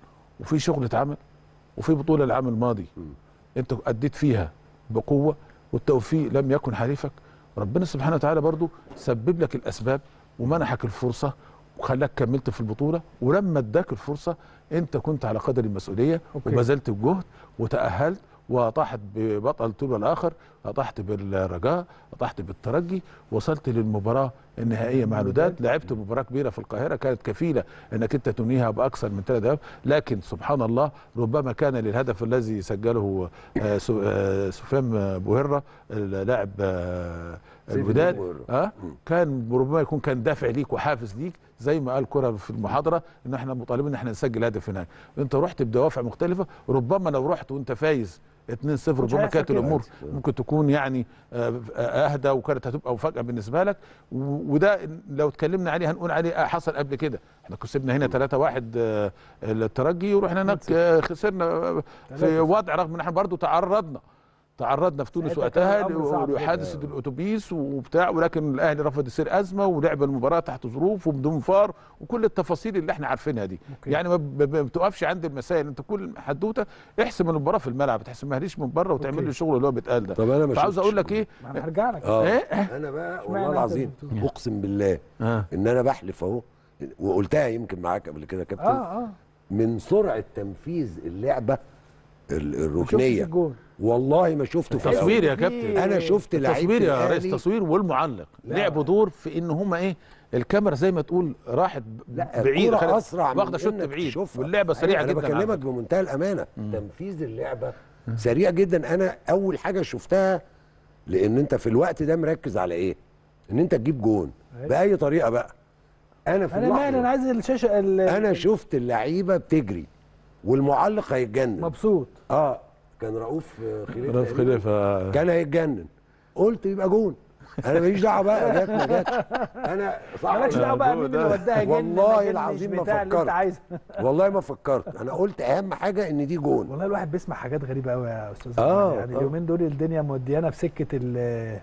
[SPEAKER 3] وفي شغل اتعمل وفي بطوله العام الماضي انت اديت فيها بقوه والتوفيق لم يكن حليفك ربنا سبحانه وتعالى برضو سبب لك الاسباب ومنحك الفرصه وخلاك كملت في البطوله ولما اداك الفرصه انت كنت على قدر المسؤوليه
[SPEAKER 1] أوكي.
[SPEAKER 3] وبذلت الجهد وتاهلت واطحت ببطل طول الاخر اطحت بالرجاء اطحت بالترجي وصلت للمباراه النهائيه مع الوداد لعبت مباراه كبيره في القاهره كانت كفيله انك انت تنهيها باكثر من ثلاث اهداف لكن سبحان الله ربما كان للهدف الذي سجله آه، سو- آه، سفيان بوهره اللاعب آه،
[SPEAKER 2] سيف
[SPEAKER 3] الوداد
[SPEAKER 2] بوهرة.
[SPEAKER 3] اه كان ربما يكون كان دافع ليك وحافز ليك زي ما قال كرة في المحاضره ان احنا مطالبين ان احنا نسجل هدف هناك انت رحت بدوافع مختلفه ربما لو رحت وانت فايز 2-0
[SPEAKER 1] مش
[SPEAKER 3] ربما
[SPEAKER 1] هيحصل
[SPEAKER 3] كانت
[SPEAKER 1] كده.
[SPEAKER 3] الامور ممكن تكون يعني آه، آه، اهدى وكانت هتبقى مفاجاه بالنسبه لك و- وده لو اتكلمنا عليه هنقول عليه آه، حصل قبل كده احنا كسبنا هنا 3-1 آه، الترجي ورحنا هناك آه، خسرنا آه، في وضع رغم ان احنا برضو تعرضنا تعرضنا في تونس
[SPEAKER 1] ساعتها
[SPEAKER 3] وقتها
[SPEAKER 1] كان الأمر صعب
[SPEAKER 3] لحادثه الاتوبيس وبتاع ولكن الاهلي رفض يصير ازمه ولعب المباراه تحت ظروف وبدون فار وكل التفاصيل اللي احنا عارفينها دي
[SPEAKER 1] أوكي.
[SPEAKER 3] يعني ما ب- ب- بتقفش عند المسائل انت كل حدوته احسم المباراه في الملعب ما تحسمهاش من بره وتعمل
[SPEAKER 1] أوكي.
[SPEAKER 3] لي الشغل اللي هو بيتقال ده
[SPEAKER 2] طب انا ما
[SPEAKER 3] فعاوز
[SPEAKER 2] شفتش
[SPEAKER 3] اقول لك ايه
[SPEAKER 1] ما انا هرجع لك
[SPEAKER 2] اه
[SPEAKER 3] ايه
[SPEAKER 2] انا بقى
[SPEAKER 1] اشمعنى
[SPEAKER 2] والله
[SPEAKER 1] أنت
[SPEAKER 2] العظيم
[SPEAKER 1] بتقول؟
[SPEAKER 2] اقسم بالله
[SPEAKER 3] اه
[SPEAKER 2] ان انا بحلف اهو وقلتها يمكن معاك قبل كده يا كابتن
[SPEAKER 1] اه اه
[SPEAKER 2] من سرعه تنفيذ اللعبه ال-
[SPEAKER 1] ما شفتش
[SPEAKER 2] الركنيه
[SPEAKER 1] الجون
[SPEAKER 2] والله ما شفته في
[SPEAKER 3] تصوير
[SPEAKER 2] الأول.
[SPEAKER 3] يا
[SPEAKER 1] في-
[SPEAKER 3] كابتن
[SPEAKER 2] انا شفت لعيبه
[SPEAKER 3] تصوير يا ريس
[SPEAKER 2] الأهلي
[SPEAKER 3] تصوير والمعلق
[SPEAKER 2] لا.
[SPEAKER 3] لعبوا دور في ان هم ايه الكاميرا زي ما تقول راحت
[SPEAKER 2] لا
[SPEAKER 3] بعيد
[SPEAKER 2] الكرة
[SPEAKER 3] خلت-
[SPEAKER 2] اسرع من
[SPEAKER 3] واخده شوط
[SPEAKER 2] إنك
[SPEAKER 3] بعيد
[SPEAKER 2] تشوفها.
[SPEAKER 3] واللعبه سريعه
[SPEAKER 2] انا
[SPEAKER 3] جدا على
[SPEAKER 2] بكلمك
[SPEAKER 3] فكرة.
[SPEAKER 2] بمنتهى الامانه تنفيذ اللعبه سريع جدا انا اول حاجه شفتها لان انت في الوقت ده مركز على ايه ان انت تجيب جون
[SPEAKER 1] أيوة.
[SPEAKER 2] باي طريقه بقى انا في
[SPEAKER 1] انا مالي انا
[SPEAKER 2] اللحظه
[SPEAKER 1] عايز الشاشه ال-
[SPEAKER 2] انا شفت اللعيبه بتجري والمعلق هيتجنن
[SPEAKER 1] مبسوط
[SPEAKER 2] اه كان رؤوف آه، خليفه
[SPEAKER 3] رأس
[SPEAKER 2] تقريباً.
[SPEAKER 3] خليفه
[SPEAKER 2] كان هيتجنن قلت يبقى جون انا ماليش دعوه بقى جت ما جاتش انا صح
[SPEAKER 1] مالكش
[SPEAKER 2] ولا
[SPEAKER 1] دعوه
[SPEAKER 3] لا،
[SPEAKER 1] بقى
[SPEAKER 3] هو
[SPEAKER 1] مين
[SPEAKER 3] ده.
[SPEAKER 1] اللي وداها جن
[SPEAKER 2] والله
[SPEAKER 1] ما جنش
[SPEAKER 2] العظيم ما
[SPEAKER 1] بتاع اللي انت
[SPEAKER 2] فكرت.
[SPEAKER 1] عايزه
[SPEAKER 2] والله ما فكرت انا قلت اهم حاجه ان دي جون
[SPEAKER 1] والله الواحد بيسمع حاجات غريبه قوي يا استاذ
[SPEAKER 2] آه،
[SPEAKER 1] يعني
[SPEAKER 2] آه.
[SPEAKER 1] اليومين دول الدنيا موديانا في سكه ال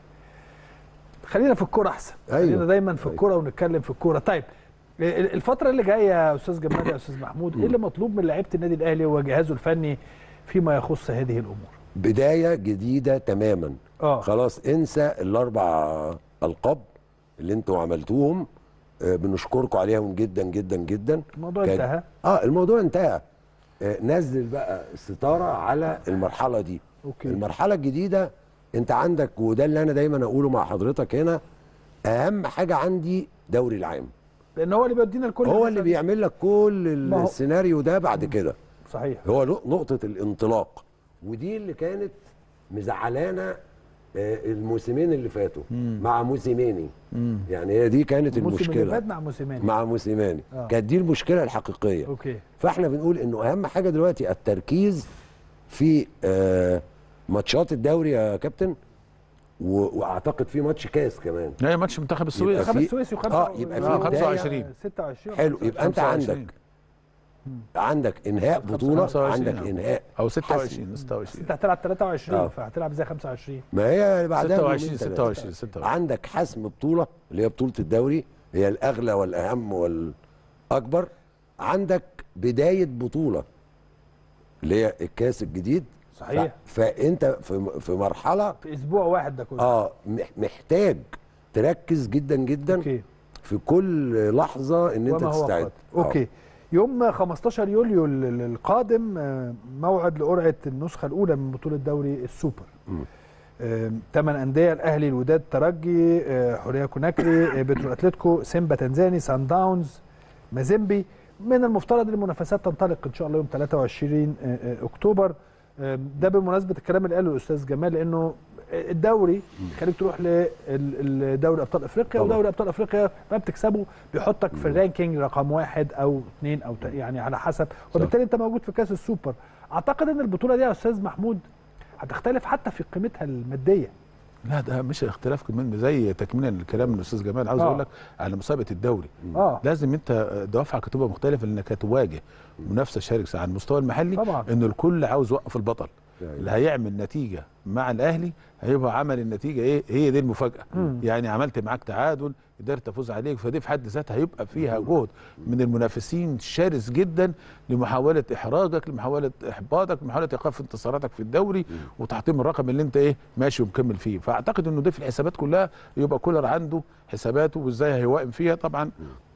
[SPEAKER 1] خلينا في الكوره احسن
[SPEAKER 2] أيوة.
[SPEAKER 1] خلينا دايما في
[SPEAKER 2] أيوة.
[SPEAKER 1] الكوره ونتكلم في الكوره طيب ال- الفتره اللي جايه يا استاذ جمال يا استاذ محمود ايه اللي مطلوب من لعيبه النادي الاهلي وجهازه الفني فيما يخص هذه الامور
[SPEAKER 2] بدايه جديده تماما
[SPEAKER 1] اه
[SPEAKER 2] خلاص انسى الاربع القاب اللي انتوا عملتوهم آه، بنشكركم عليهم جدا جدا جدا
[SPEAKER 1] الموضوع
[SPEAKER 2] كان-
[SPEAKER 1] انتهى
[SPEAKER 2] اه الموضوع انتهى آه، نزل بقى الستاره على المرحله دي
[SPEAKER 1] اوكي
[SPEAKER 2] المرحله الجديده انت عندك وده اللي انا دايما اقوله مع حضرتك هنا اهم حاجه عندي دوري العام
[SPEAKER 1] لان هو اللي بيودينا الكل
[SPEAKER 2] هو اللي بيعمل لك كل
[SPEAKER 1] ما هو-
[SPEAKER 2] السيناريو ده بعد كده
[SPEAKER 1] صحيح
[SPEAKER 2] هو نق- نقطة الانطلاق ودي اللي كانت مزعلانا آه، الموسمين اللي فاتوا مع موسيماني يعني هي دي كانت
[SPEAKER 1] الموسم اللي
[SPEAKER 2] المشكلة
[SPEAKER 1] فات مع موسيماني
[SPEAKER 2] مع موسيماني
[SPEAKER 1] آه.
[SPEAKER 2] كانت دي المشكلة الحقيقية
[SPEAKER 1] اوكي
[SPEAKER 2] فاحنا بنقول انه اهم حاجة دلوقتي التركيز في آه، ماتشات الدوري يا كابتن و- واعتقد في ماتش كاس كمان
[SPEAKER 3] هي ماتش منتخب السويس
[SPEAKER 2] يبقى
[SPEAKER 1] خمس
[SPEAKER 2] في-
[SPEAKER 1] سويسي وخمسة
[SPEAKER 2] آه، يبقى
[SPEAKER 3] في بداية-
[SPEAKER 1] 25 26
[SPEAKER 2] حلو يبقى انت
[SPEAKER 3] 25.
[SPEAKER 2] عندك عندك انهاء بطولة
[SPEAKER 3] 25
[SPEAKER 2] عندك
[SPEAKER 3] آه.
[SPEAKER 2] انهاء
[SPEAKER 3] او
[SPEAKER 2] حسم.
[SPEAKER 3] 26 26
[SPEAKER 1] انت هتلعب 23
[SPEAKER 2] آه.
[SPEAKER 1] فهتلعب زي 25
[SPEAKER 2] ما هي بعدها
[SPEAKER 3] 26
[SPEAKER 2] بيومين تلاتة.
[SPEAKER 3] 26 26
[SPEAKER 2] عندك حسم بطولة اللي هي بطولة الدوري هي الأغلى والأهم والأكبر عندك بداية بطولة اللي هي الكاس الجديد
[SPEAKER 1] صحيح
[SPEAKER 2] ف- فانت في في مرحله
[SPEAKER 1] في اسبوع واحد ده كله
[SPEAKER 2] اه مح- محتاج تركز جدا جدا
[SPEAKER 1] اوكي
[SPEAKER 2] في كل لحظه ان انت
[SPEAKER 1] وما هو
[SPEAKER 2] تستعد
[SPEAKER 1] قادم. اوكي يوم 15 يوليو ال- ال- القادم آه، موعد لقرعه النسخه الاولى من بطوله دوري السوبر ثمان انديه الاهلي الوداد ترجي آه، حوريه كوناكري آه، بترو اتلتيكو سيمبا تنزاني سان داونز مازيمبي من المفترض المنافسات تنطلق ان شاء الله يوم 23 آه، آه، اكتوبر آه، ده بمناسبه الكلام اللي قاله الاستاذ جمال لانه الدوري خليك تروح لدوري ابطال افريقيا
[SPEAKER 2] طبعا.
[SPEAKER 1] ودوري ابطال افريقيا ما بتكسبه بيحطك في الرانكينج رقم واحد او اثنين او تا- يعني على حسب وبالتالي انت موجود في كاس السوبر اعتقد ان البطوله دي يا استاذ محمود هتختلف حتى في قيمتها الماديه
[SPEAKER 3] لا ده مش اختلاف كمان زي تكمله للكلام من الاستاذ جمال عاوز
[SPEAKER 1] آه.
[SPEAKER 3] اقول لك على مسابقه الدوري
[SPEAKER 1] اه
[SPEAKER 3] لازم انت دوافعك تبقى مختلفه لانك هتواجه منافسه شرسه على المستوى المحلي
[SPEAKER 1] طبعا.
[SPEAKER 3] ان الكل عاوز يوقف البطل
[SPEAKER 2] أيوة.
[SPEAKER 3] اللي هيعمل نتيجه مع الاهلي هيبقى عمل النتيجه ايه هي دي المفاجاه
[SPEAKER 1] مم.
[SPEAKER 3] يعني عملت معاك تعادل قدرت افوز عليك فدي في حد ذاتها هيبقى فيها جهد من المنافسين شرس جدا لمحاوله احراجك لمحاوله احباطك لمحاوله ايقاف انتصاراتك في الدوري وتحطيم الرقم اللي انت ايه ماشي ومكمل فيه فاعتقد انه دي في الحسابات كلها يبقى كولر عنده حساباته وازاي هيوائم فيها طبعا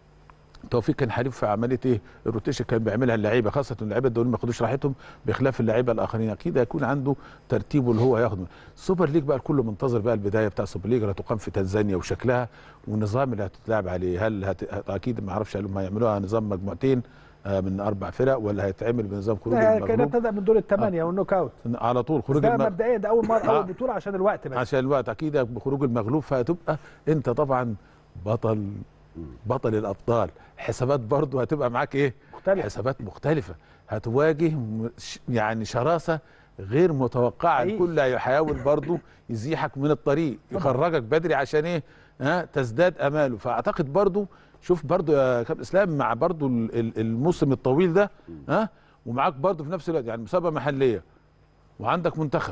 [SPEAKER 3] توفيق كان حريف في عمليه ايه الروتيشن كان بيعملها اللعيبه خاصه اللعيبه الدول ما ياخدوش راحتهم بخلاف اللعيبه الاخرين اكيد هيكون عنده ترتيبه اللي هو هياخده السوبر ليج بقى الكل منتظر بقى البدايه بتاع السوبر ليج اللي هتقام في تنزانيا وشكلها والنظام اللي هتتلعب عليه هل هت... هت- اكيد ما اعرفش هم هيعملوها نظام مجموعتين آه، من اربع فرق ولا هيتعمل بنظام خروج
[SPEAKER 1] ده كان
[SPEAKER 3] المغلوب
[SPEAKER 1] ابتدى من دور الثمانيه والنوك اوت
[SPEAKER 3] على طول
[SPEAKER 1] بس
[SPEAKER 3] خروج
[SPEAKER 1] ده
[SPEAKER 3] الم...
[SPEAKER 1] مبدئيا ده اول مره
[SPEAKER 3] آه.
[SPEAKER 1] اول بطوله عشان الوقت بس
[SPEAKER 3] عشان الوقت اكيد بخروج المغلوب فهتبقى انت طبعا بطل بطل الابطال حسابات برضو هتبقى معاك ايه
[SPEAKER 1] مختلف.
[SPEAKER 3] حسابات مختلفه هتواجه م- ش- يعني شراسه غير متوقعه
[SPEAKER 1] حقيقي.
[SPEAKER 3] الكل هيحاول برضو يزيحك من الطريق يخرجك بدري عشان ايه ها تزداد اماله فاعتقد برضو شوف برضو يا كابتن اسلام مع برضو ال- ال- الموسم الطويل ده ها ومعاك برضو في نفس الوقت يعني مسابقه محليه وعندك منتخب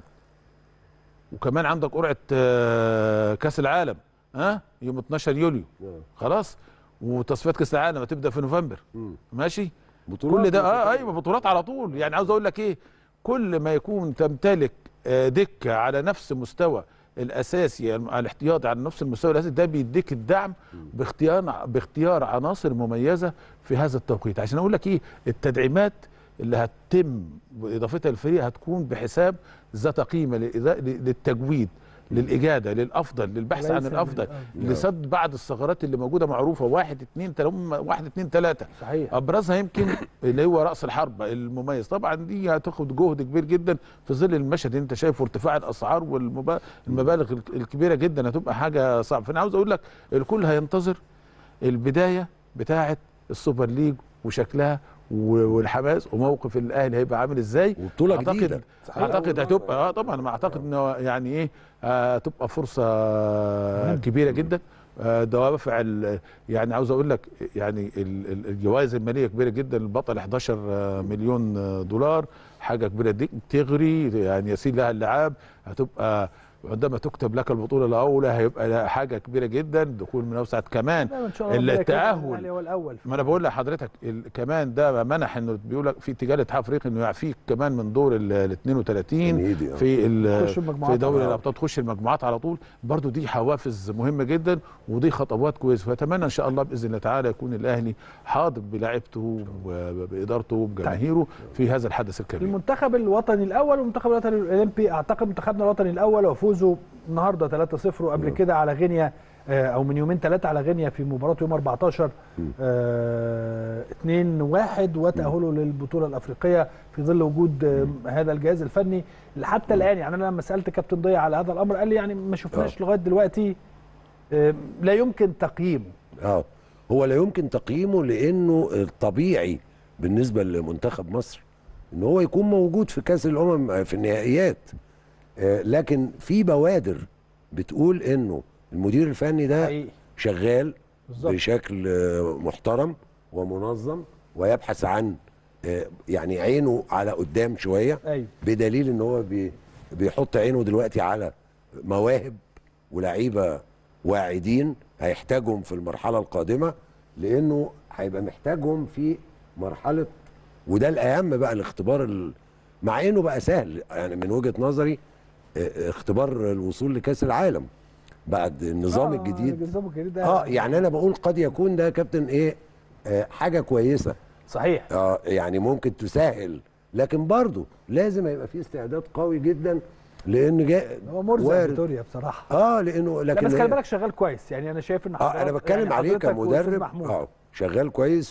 [SPEAKER 3] وكمان عندك قرعه آه، كاس العالم ها يوم 12 يوليو خلاص وتصفيات كاس العالم هتبدا في نوفمبر
[SPEAKER 2] مم.
[SPEAKER 3] ماشي
[SPEAKER 2] بطولات
[SPEAKER 3] كل ده اه
[SPEAKER 2] بطولات.
[SPEAKER 3] ايوه بطولات على طول يعني عاوز اقول لك ايه كل ما يكون تمتلك آه، دكه على نفس مستوى الاساسي الم- على الاحتياطي على نفس المستوى الاساسي ده بيديك الدعم باختيار باختيار عناصر مميزه في هذا التوقيت عشان اقول لك ايه التدعيمات اللي هتتم باضافتها للفريق هتكون بحساب ذات قيمه للإذا- للتجويد للاجاده للافضل للبحث عن
[SPEAKER 1] وليس
[SPEAKER 3] الافضل
[SPEAKER 1] لل-
[SPEAKER 3] لسد بعض الثغرات اللي موجوده معروفه واحد اتنين تلاته هم واحد اتنين تلاته
[SPEAKER 1] صحيح
[SPEAKER 3] ابرزها يمكن اللي هو راس الحربه المميز طبعا دي هتاخد جهد كبير جدا في ظل المشهد اللي انت شايفه ارتفاع الاسعار والمبالغ الكبيره جدا هتبقى حاجه صعبه فانا عاوز اقول لك الكل هينتظر البدايه بتاعه السوبر ليج وشكلها و- والحماس وموقف الاهلي هيبقى عامل ازاي
[SPEAKER 2] وبطولة
[SPEAKER 3] أعتقد-
[SPEAKER 2] جديدة.
[SPEAKER 1] صحيح.
[SPEAKER 3] اعتقد هتبقى اه طبعا ما اعتقد انه يعني ايه آه، هتبقى فرصه كبيره جدا آه، دوافع ال- يعني عاوز اقول لك يعني ال- ال- الجوائز الماليه كبيره جدا البطل 11 آه، مليون آه، دولار حاجه كبيره دي تغري يعني يسير لها اللعاب هتبقى عندما تكتب لك البطوله الاولى هيبقى لها حاجه كبيره جدا دخول من اوسع كمان
[SPEAKER 1] لا، ان شاء الله ربنا يكرمك،
[SPEAKER 3] التاهل
[SPEAKER 1] الاهلي هو الاول
[SPEAKER 3] ما انا بقول لحضرتك ال- كمان ده منح انه بيقول لك في اتجاه الاتحاد الافريقي انه يعفيك كمان من دور ال 32
[SPEAKER 2] تمهيدي، آه.
[SPEAKER 3] في ال-
[SPEAKER 1] تخش المجموعات
[SPEAKER 3] في دوري
[SPEAKER 2] على
[SPEAKER 3] الابطال تخش المجموعات على طول برضو دي حوافز مهمه جدا ودي خطوات كويسه فاتمنى ان شاء الله باذن الله تعالى يكون الاهلي حاضر بلاعيبته وبادارته وبجماهيره في هذا الحدث الكبير
[SPEAKER 1] المنتخب الوطني الاول والمنتخب الوطني الاولمبي اعتقد منتخبنا الوطني الاول وفوزه النهارده 3-0 وقبل كده على غينيا آه، او من يومين ثلاثه على غينيا في مباراه يوم 14 آه 2-1 وتاهله للبطوله الافريقيه في ظل وجود آه هذا الجهاز الفني اللي حتى الان يعني انا لما سالت كابتن ضياء على هذا الامر قال لي يعني ما شفناش لغايه دلوقتي آه لا يمكن تقييمه
[SPEAKER 2] اه هو لا يمكن تقييمه لانه الطبيعي بالنسبه لمنتخب مصر ان هو يكون موجود في كاس الامم في النهائيات آه لكن في بوادر بتقول انه المدير الفني ده
[SPEAKER 1] حقيقي
[SPEAKER 2] شغال
[SPEAKER 1] بالظبط.
[SPEAKER 2] بشكل آه، محترم ومنظم ويبحث عن آه، يعني عينه على قدام شويه
[SPEAKER 1] ايوه
[SPEAKER 2] بدليل ان هو بي بيحط عينه دلوقتي على مواهب ولاعيبه واعدين هيحتاجهم في المرحله القادمه لانه هيبقى محتاجهم في مرحله وده الاهم بقى الاختبار ال- مع انه بقى سهل يعني من وجهه نظري آه، اختبار الوصول لكاس العالم بعد النظام
[SPEAKER 1] آه،
[SPEAKER 2] الجديد
[SPEAKER 1] النظام الجديد ده
[SPEAKER 2] اه يعني انا بقول قد يكون ده يا كابتن ايه آه حاجه كويسه
[SPEAKER 1] صحيح
[SPEAKER 2] اه يعني ممكن تسهل لكن برضه لازم يبقى في استعداد قوي جدا لان جاء
[SPEAKER 1] هو مرزق
[SPEAKER 2] وارد.
[SPEAKER 1] فيتوريا بصراحه
[SPEAKER 2] اه لانه
[SPEAKER 1] لا
[SPEAKER 2] لكن
[SPEAKER 1] بس
[SPEAKER 2] هي-
[SPEAKER 1] خلي بالك شغال كويس يعني انا شايف ان
[SPEAKER 2] اه انا
[SPEAKER 1] حضرتك-
[SPEAKER 2] بتكلم
[SPEAKER 1] يعني
[SPEAKER 2] عليه
[SPEAKER 1] حضرتك والأستاذ
[SPEAKER 2] كمدرب
[SPEAKER 1] محمود.
[SPEAKER 2] اه شغال كويس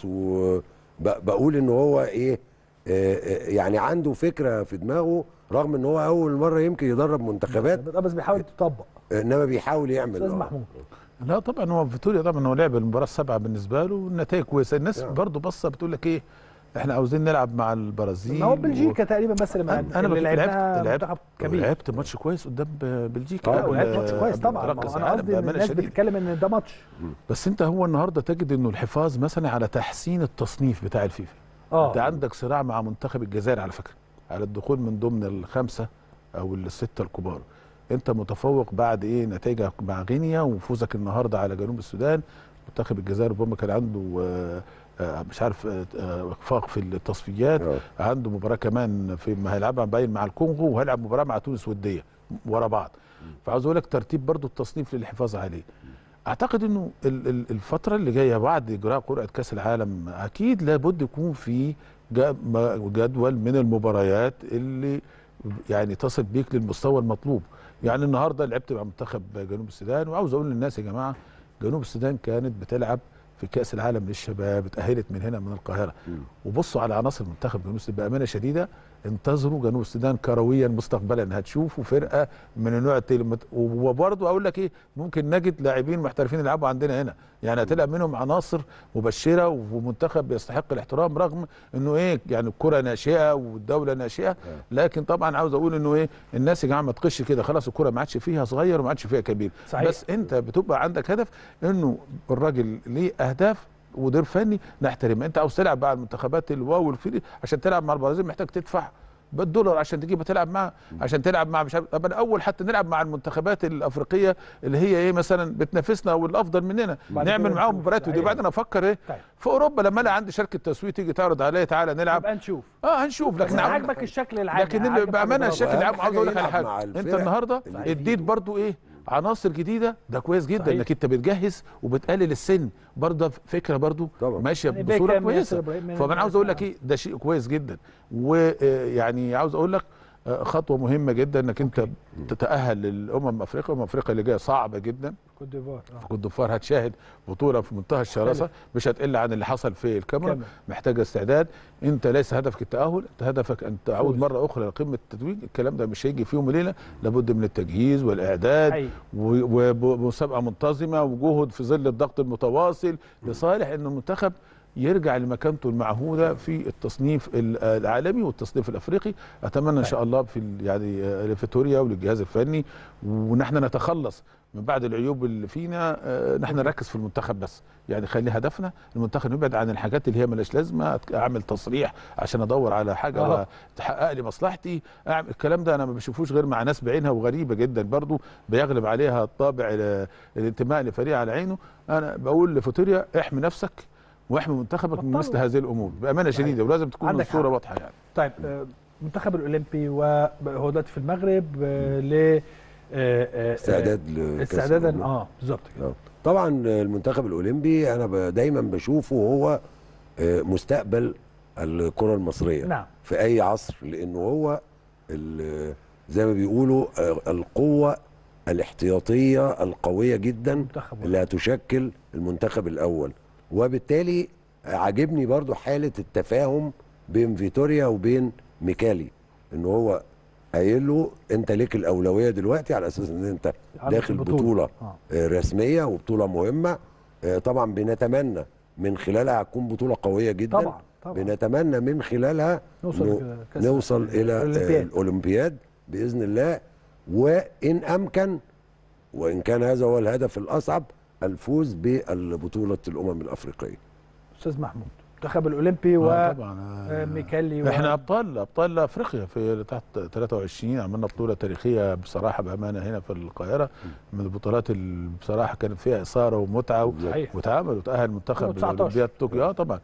[SPEAKER 2] وبقول ان هو ايه آه آه، يعني عنده فكره في دماغه رغم ان هو اول مره يمكن يدرب منتخبات
[SPEAKER 1] آه، بس بيحاول يطبق
[SPEAKER 2] انما بيحاول يعمل
[SPEAKER 1] استاذ
[SPEAKER 2] آه.
[SPEAKER 1] محمود
[SPEAKER 3] لا طبعا هو فيتوريا طبعا هو لعب المباراه السبعه بالنسبه له والنتائج كويسه الناس
[SPEAKER 2] يعني.
[SPEAKER 3] برضه بصه بتقول لك ايه احنا عاوزين نلعب مع البرازيل
[SPEAKER 1] ما هو بلجيكا تقريبا بس اللي
[SPEAKER 3] انا انا
[SPEAKER 1] اللي
[SPEAKER 3] لعبت
[SPEAKER 1] لعبناها
[SPEAKER 3] لعبت
[SPEAKER 1] منتخب كبير
[SPEAKER 3] لعبت ماتش كويس قدام بلجيكا
[SPEAKER 1] لا
[SPEAKER 3] قبل-
[SPEAKER 1] ولعبت ماتش كويس
[SPEAKER 3] قبل
[SPEAKER 1] طبعا
[SPEAKER 3] انطلاق
[SPEAKER 1] ما هو
[SPEAKER 3] كأس
[SPEAKER 1] انا
[SPEAKER 3] العالم
[SPEAKER 1] قصدي ان
[SPEAKER 3] بأمانة
[SPEAKER 1] الناس
[SPEAKER 3] شديدة.
[SPEAKER 1] بتتكلم ان ده ماتش
[SPEAKER 3] بس انت هو النهارده تجد انه الحفاظ مثلا على تحسين التصنيف بتاع الفيفا انت
[SPEAKER 1] اه
[SPEAKER 3] عندك صراع مع منتخب الجزائر على فكره على الدخول من ضمن الخمسه او السته الكبار انت متفوق بعد ايه نتائجك مع غينيا وفوزك النهارده على جنوب السودان منتخب الجزائر ربما كان عنده آه، آه، مش عارف آه، آه، اخفاق في التصفيات
[SPEAKER 2] آه.
[SPEAKER 3] عنده مباراه كمان في ما هيلعبها باين مع الكونغو وهيلعب مباراه مع تونس وديه ورا بعض فعاوز اقول لك ترتيب برضو التصنيف للحفاظ عليه اعتقد انه ال- ال- الفتره اللي جايه بعد اجراء قرعه كاس العالم اكيد لابد يكون في جا- ما- جدول من المباريات اللي يعني تصل بيك للمستوى المطلوب يعني النهارده لعبت مع منتخب جنوب السودان وعاوز اقول للناس يا جماعه جنوب السودان كانت بتلعب في كاس العالم للشباب اتاهلت من هنا من القاهره وبصوا على عناصر منتخب جنوب السودان بامانه شديده انتظروا جنوب السودان كرويا مستقبلا هتشوفوا فرقه من النوع التاني وبرضه اقول لك ايه ممكن نجد لاعبين محترفين يلعبوا عندنا هنا يعني هتلاقي منهم عناصر مبشره ومنتخب يستحق الاحترام رغم انه ايه يعني الكره ناشئه والدوله ناشئه لكن طبعا عاوز اقول انه ايه الناس يا جماعه ما تقش كده خلاص الكره ما عادش فيها صغير وما عادش فيها كبير
[SPEAKER 1] صحيح.
[SPEAKER 3] بس انت بتبقى عندك هدف انه الراجل ليه اهداف ودور فني نحترمها انت عاوز تلعب مع المنتخبات الواو والفري عشان تلعب مع البرازيل محتاج تدفع بالدولار عشان تجيبها تلعب معاها عشان تلعب مع مش عارف طب الاول حتى نلعب مع المنتخبات الافريقيه اللي هي ايه مثلا بتنافسنا والافضل مننا
[SPEAKER 1] بعد
[SPEAKER 3] نعمل
[SPEAKER 1] كده
[SPEAKER 3] معاهم
[SPEAKER 1] نشوف.
[SPEAKER 3] مباريات ودي
[SPEAKER 1] صحيح.
[SPEAKER 3] بعدين افكر ايه
[SPEAKER 1] طيب.
[SPEAKER 3] في اوروبا لما انا عندي شركه تسويق تيجي تعرض عليا تعالى نلعب
[SPEAKER 1] نبقى نشوف
[SPEAKER 3] اه هنشوف
[SPEAKER 1] بس
[SPEAKER 3] لكن عاوز-
[SPEAKER 1] عاجبك الشكل العام
[SPEAKER 3] لكن اللي
[SPEAKER 1] عاجبك
[SPEAKER 3] بامانه
[SPEAKER 1] الرابط.
[SPEAKER 3] الشكل
[SPEAKER 2] وأهم
[SPEAKER 3] العام عاوز
[SPEAKER 2] حاجة
[SPEAKER 3] اقول لك على
[SPEAKER 2] يلعب مع
[SPEAKER 3] حاجه انت
[SPEAKER 2] الفرق
[SPEAKER 3] النهارده
[SPEAKER 2] اللي
[SPEAKER 3] اديت برضو ايه عناصر جديده ده كويس جدا
[SPEAKER 1] صحيح.
[SPEAKER 3] انك انت بتجهز وبتقلل السن برضه فكره برضو
[SPEAKER 2] طبعا.
[SPEAKER 3] ماشيه
[SPEAKER 1] يعني
[SPEAKER 3] بصوره
[SPEAKER 1] بيكهام،
[SPEAKER 3] كويسه
[SPEAKER 1] ياسر إبراهيم من
[SPEAKER 3] فانا عاوز اقول لك ايه ده شيء كويس جدا ويعني عاوز اقول لك آه، خطوه مهمه جدا انك انت تتاهل للامم افريقيا امم افريقيا اللي جايه صعبه جدا
[SPEAKER 1] كوت ديفوار آه.
[SPEAKER 3] كوت ديفوار هتشاهد بطوله في منتهى الشراسه مش هتقل عن اللي حصل في الكاميرون
[SPEAKER 1] كاميرون.
[SPEAKER 3] محتاجه استعداد انت ليس هدفك التاهل انت هدفك ان تعود
[SPEAKER 1] فوز.
[SPEAKER 3] مره اخرى لقمه التتويج الكلام ده مش هيجي في يوم وليله لابد من التجهيز والاعداد
[SPEAKER 1] حقيقي.
[SPEAKER 3] و- ومسابقه منتظمه وجهد في ظل الضغط المتواصل لصالح ان المنتخب يرجع لمكانته المعهوده في التصنيف ال- العالمي والتصنيف الافريقي اتمنى ان شاء الله في ال- يعني آه، لفيتوريا وللجهاز الفني ونحن نتخلص من بعد العيوب اللي فينا آه، نحن نركز في المنتخب بس يعني خلي هدفنا المنتخب نبعد عن الحاجات اللي هي ملهاش لازمه اعمل تصريح عشان ادور على حاجه
[SPEAKER 1] آه.
[SPEAKER 3] تحقق لي مصلحتي أعمل الكلام ده انا ما بشوفوش غير مع ناس بعينها وغريبه جدا برضو بيغلب عليها الطابع ال- الانتماء لفريق على عينه انا بقول لفيتوريا احمي نفسك واحمي منتخبك من
[SPEAKER 1] بطلوا.
[SPEAKER 3] مثل هذه الامور بامانه شديده ولازم تكون
[SPEAKER 1] عندك
[SPEAKER 3] الصوره
[SPEAKER 1] حق.
[SPEAKER 3] واضحه يعني
[SPEAKER 1] طيب آه، المنتخب الاولمبي وهو دلوقتي في المغرب آه، ل آه، آه،
[SPEAKER 2] استعداد
[SPEAKER 1] آه،
[SPEAKER 2] لكأس
[SPEAKER 1] استعدادا
[SPEAKER 2] الأمم.
[SPEAKER 1] اه بالظبط كده
[SPEAKER 2] آه. طبعا المنتخب الاولمبي انا ب- دايما بشوفه هو آه، مستقبل الكره المصريه
[SPEAKER 1] نعم
[SPEAKER 2] في اي عصر لانه هو ال- زي ما بيقولوا آه، القوه الاحتياطيه القويه جدا
[SPEAKER 1] منتخب
[SPEAKER 2] اللي هتشكل المنتخب الاول وبالتالي عاجبني برضو حاله التفاهم بين فيتوريا وبين ميكالي ان هو قايل له انت ليك الاولويه دلوقتي على اساس ان انت
[SPEAKER 1] عندك
[SPEAKER 2] داخل
[SPEAKER 1] البطولة.
[SPEAKER 2] بطوله
[SPEAKER 1] آه.
[SPEAKER 2] آه، رسميه وبطوله مهمه آه، طبعا بنتمنى من خلالها هتكون بطوله قويه جدا
[SPEAKER 1] طبعا طبعا
[SPEAKER 2] بنتمنى من خلالها
[SPEAKER 1] نوصل
[SPEAKER 2] إنه
[SPEAKER 1] كأس
[SPEAKER 2] نوصل الى آه،
[SPEAKER 1] الأولمبياد.
[SPEAKER 2] الاولمبياد باذن الله وان امكن وان كان هذا هو الهدف الاصعب الفوز بالبطوله الامم الافريقيه
[SPEAKER 1] استاذ محمود المنتخب الاولمبي
[SPEAKER 3] آه طبعا آه.
[SPEAKER 1] وميكالي و...
[SPEAKER 3] احنا ابطال ابطال افريقيا في تحت 23 عملنا بطوله تاريخيه بصراحه بامانه هنا في القاهره من البطولات اللي بصراحه كانت فيها اثاره ومتعه
[SPEAKER 1] صحيح.
[SPEAKER 3] وتعامل وتاهل منتخب
[SPEAKER 1] 2019.
[SPEAKER 3] الاولمبياد طوكيو اه طبعا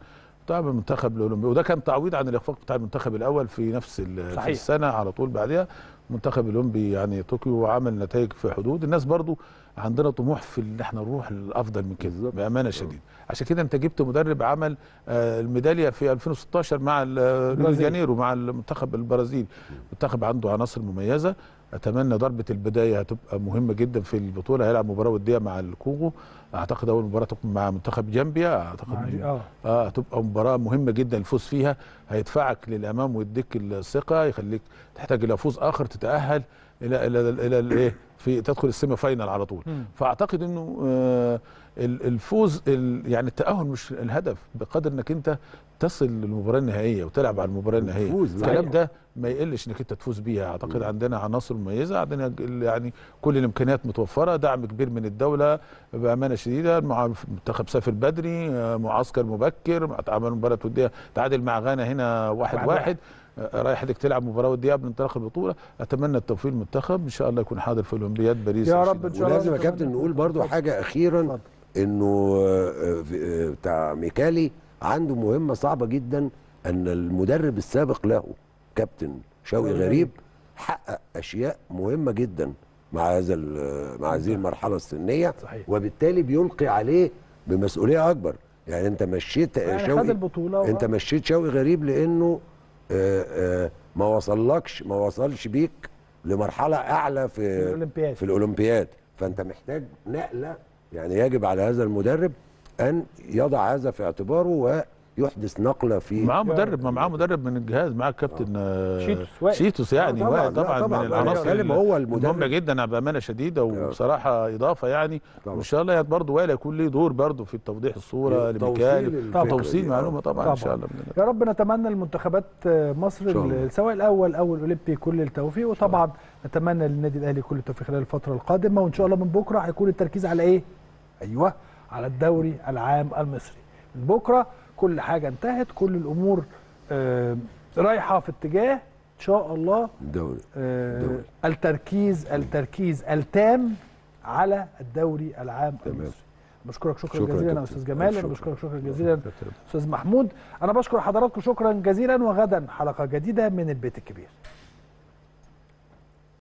[SPEAKER 3] طبعا المنتخب الاولمبي وده كان تعويض عن الاخفاق بتاع المنتخب الاول في نفس ال- في
[SPEAKER 1] صحيح.
[SPEAKER 3] السنه على طول بعدها المنتخب الاولمبي يعني طوكيو وعمل نتائج في حدود الناس برضو عندنا طموح في ان احنا نروح الافضل من كده
[SPEAKER 2] بالظبط.
[SPEAKER 3] بامانه شديده عشان كده انت جبت مدرب عمل آه، الميداليه في 2016 مع ال- ريو دي
[SPEAKER 1] البرازيل.
[SPEAKER 3] جانيرو مع المنتخب البرازيلي منتخب عنده عناصر مميزه اتمنى ضربه البدايه هتبقى مهمه جدا في البطوله هيلعب مباراه وديه مع الكونغو اعتقد اول مباراه تكون مع منتخب جامبيا اعتقد
[SPEAKER 1] مع- اه
[SPEAKER 3] اه هتبقى مباراه مهمه جدا الفوز فيها هيدفعك للامام ويديك الثقه يخليك تحتاج الى فوز اخر تتاهل الى الى الى الايه في تدخل السيمي فاينال على طول
[SPEAKER 1] مم.
[SPEAKER 3] فاعتقد انه آه ال- الفوز ال- يعني التاهل مش الهدف بقدر انك انت تصل للمباراه النهائيه وتلعب على المباراه النهائيه
[SPEAKER 2] الفوز،
[SPEAKER 3] الكلام
[SPEAKER 1] صحيح.
[SPEAKER 3] ده ما يقلش انك انت تفوز بيها اعتقد عندنا عناصر مميزه عندنا ج- يعني كل الامكانيات متوفره دعم كبير من الدوله بامانه شديده المع- المنتخب سافر بدري آه، معسكر مبكر عمل مباراه وديه تعادل مع غانا هنا واحد
[SPEAKER 1] واحد
[SPEAKER 3] واحد, واحد. رايح هديك تلعب مباراه وديه قبل انطلاق البطوله اتمنى التوفيق للمنتخب ان شاء الله يكون حاضر في اولمبياد باريس
[SPEAKER 1] يا
[SPEAKER 3] 20
[SPEAKER 1] رب إن شاء الله.
[SPEAKER 2] ولازم يا كابتن نقول برضو
[SPEAKER 1] اتفضل.
[SPEAKER 2] حاجه اخيرا
[SPEAKER 1] اتفضل.
[SPEAKER 2] انه آه، في- آه، بتاع ميكالي عنده مهمه صعبه جدا ان المدرب السابق له كابتن شوقي
[SPEAKER 1] شوقي
[SPEAKER 2] غريب حقق اشياء مهمه جدا مع هذا ال- مع هذه المرحله السنيه
[SPEAKER 1] صحيح.
[SPEAKER 2] وبالتالي بيلقي عليه بمسؤوليه اكبر يعني انت مشيت
[SPEAKER 1] يعني خد
[SPEAKER 2] شوقي
[SPEAKER 1] البطوله و-
[SPEAKER 2] انت مشيت شوقي غريب لانه آه، آه، ما وصلكش ما وصلش بيك لمرحله اعلى
[SPEAKER 1] في
[SPEAKER 2] في
[SPEAKER 1] الاولمبياد
[SPEAKER 2] في الاولمبياد فانت محتاج نقله يعني يجب على هذا المدرب ان يضع هذا في اعتباره ويحدث نقله في
[SPEAKER 3] معاه مدرب ما معاه مدرب من الجهاز معاه كابتن آه،
[SPEAKER 1] شيتوس وائل.
[SPEAKER 3] شيتوس يعني
[SPEAKER 2] آه، طبعاً،
[SPEAKER 3] وائل
[SPEAKER 2] لا،
[SPEAKER 3] طبعا,
[SPEAKER 2] طبعاً.
[SPEAKER 3] من
[SPEAKER 2] أنا
[SPEAKER 3] العناصر
[SPEAKER 2] بتكلم هو المدرب.
[SPEAKER 3] المهمه جدا بامانه شديده وبصراحه اضافه يعني
[SPEAKER 2] طبعاً.
[SPEAKER 3] وان شاء الله برضه وائل يكون له دور برضه في توضيح الصوره
[SPEAKER 2] توصيل
[SPEAKER 3] لميكالي
[SPEAKER 2] الفكرة
[SPEAKER 3] توصيل
[SPEAKER 2] دي.
[SPEAKER 3] معلومه
[SPEAKER 2] آه.
[SPEAKER 3] طبعا, ان شاء الله بإذن الله.
[SPEAKER 1] يا رب نتمنى لمنتخبات مصر
[SPEAKER 2] إن شاء الله.
[SPEAKER 1] ال- سواء الاول او الاولمبي كل التوفيق وطبعا نتمنى للنادي الاهلي كل التوفيق خلال الفتره القادمه وان شاء الله من بكره هيكون التركيز على ايه؟ ايوه على الدوري العام المصري من بكره كل حاجه انتهت كل الامور آه، رايحه في اتجاه ان شاء الله
[SPEAKER 2] الدوري
[SPEAKER 1] آه،
[SPEAKER 2] دوري.
[SPEAKER 1] التركيز التركيز التام على الدوري العام
[SPEAKER 2] تمام.
[SPEAKER 1] المصري بشكرك شكرا,
[SPEAKER 2] شكراً
[SPEAKER 1] جزيلا يا
[SPEAKER 2] كابتن.
[SPEAKER 1] استاذ جمال انا
[SPEAKER 2] شكراً.
[SPEAKER 1] بشكرك شكرا جزيلا استاذ محمود انا بشكر حضراتكم شكرا جزيلا وغدا حلقه جديده من البيت الكبير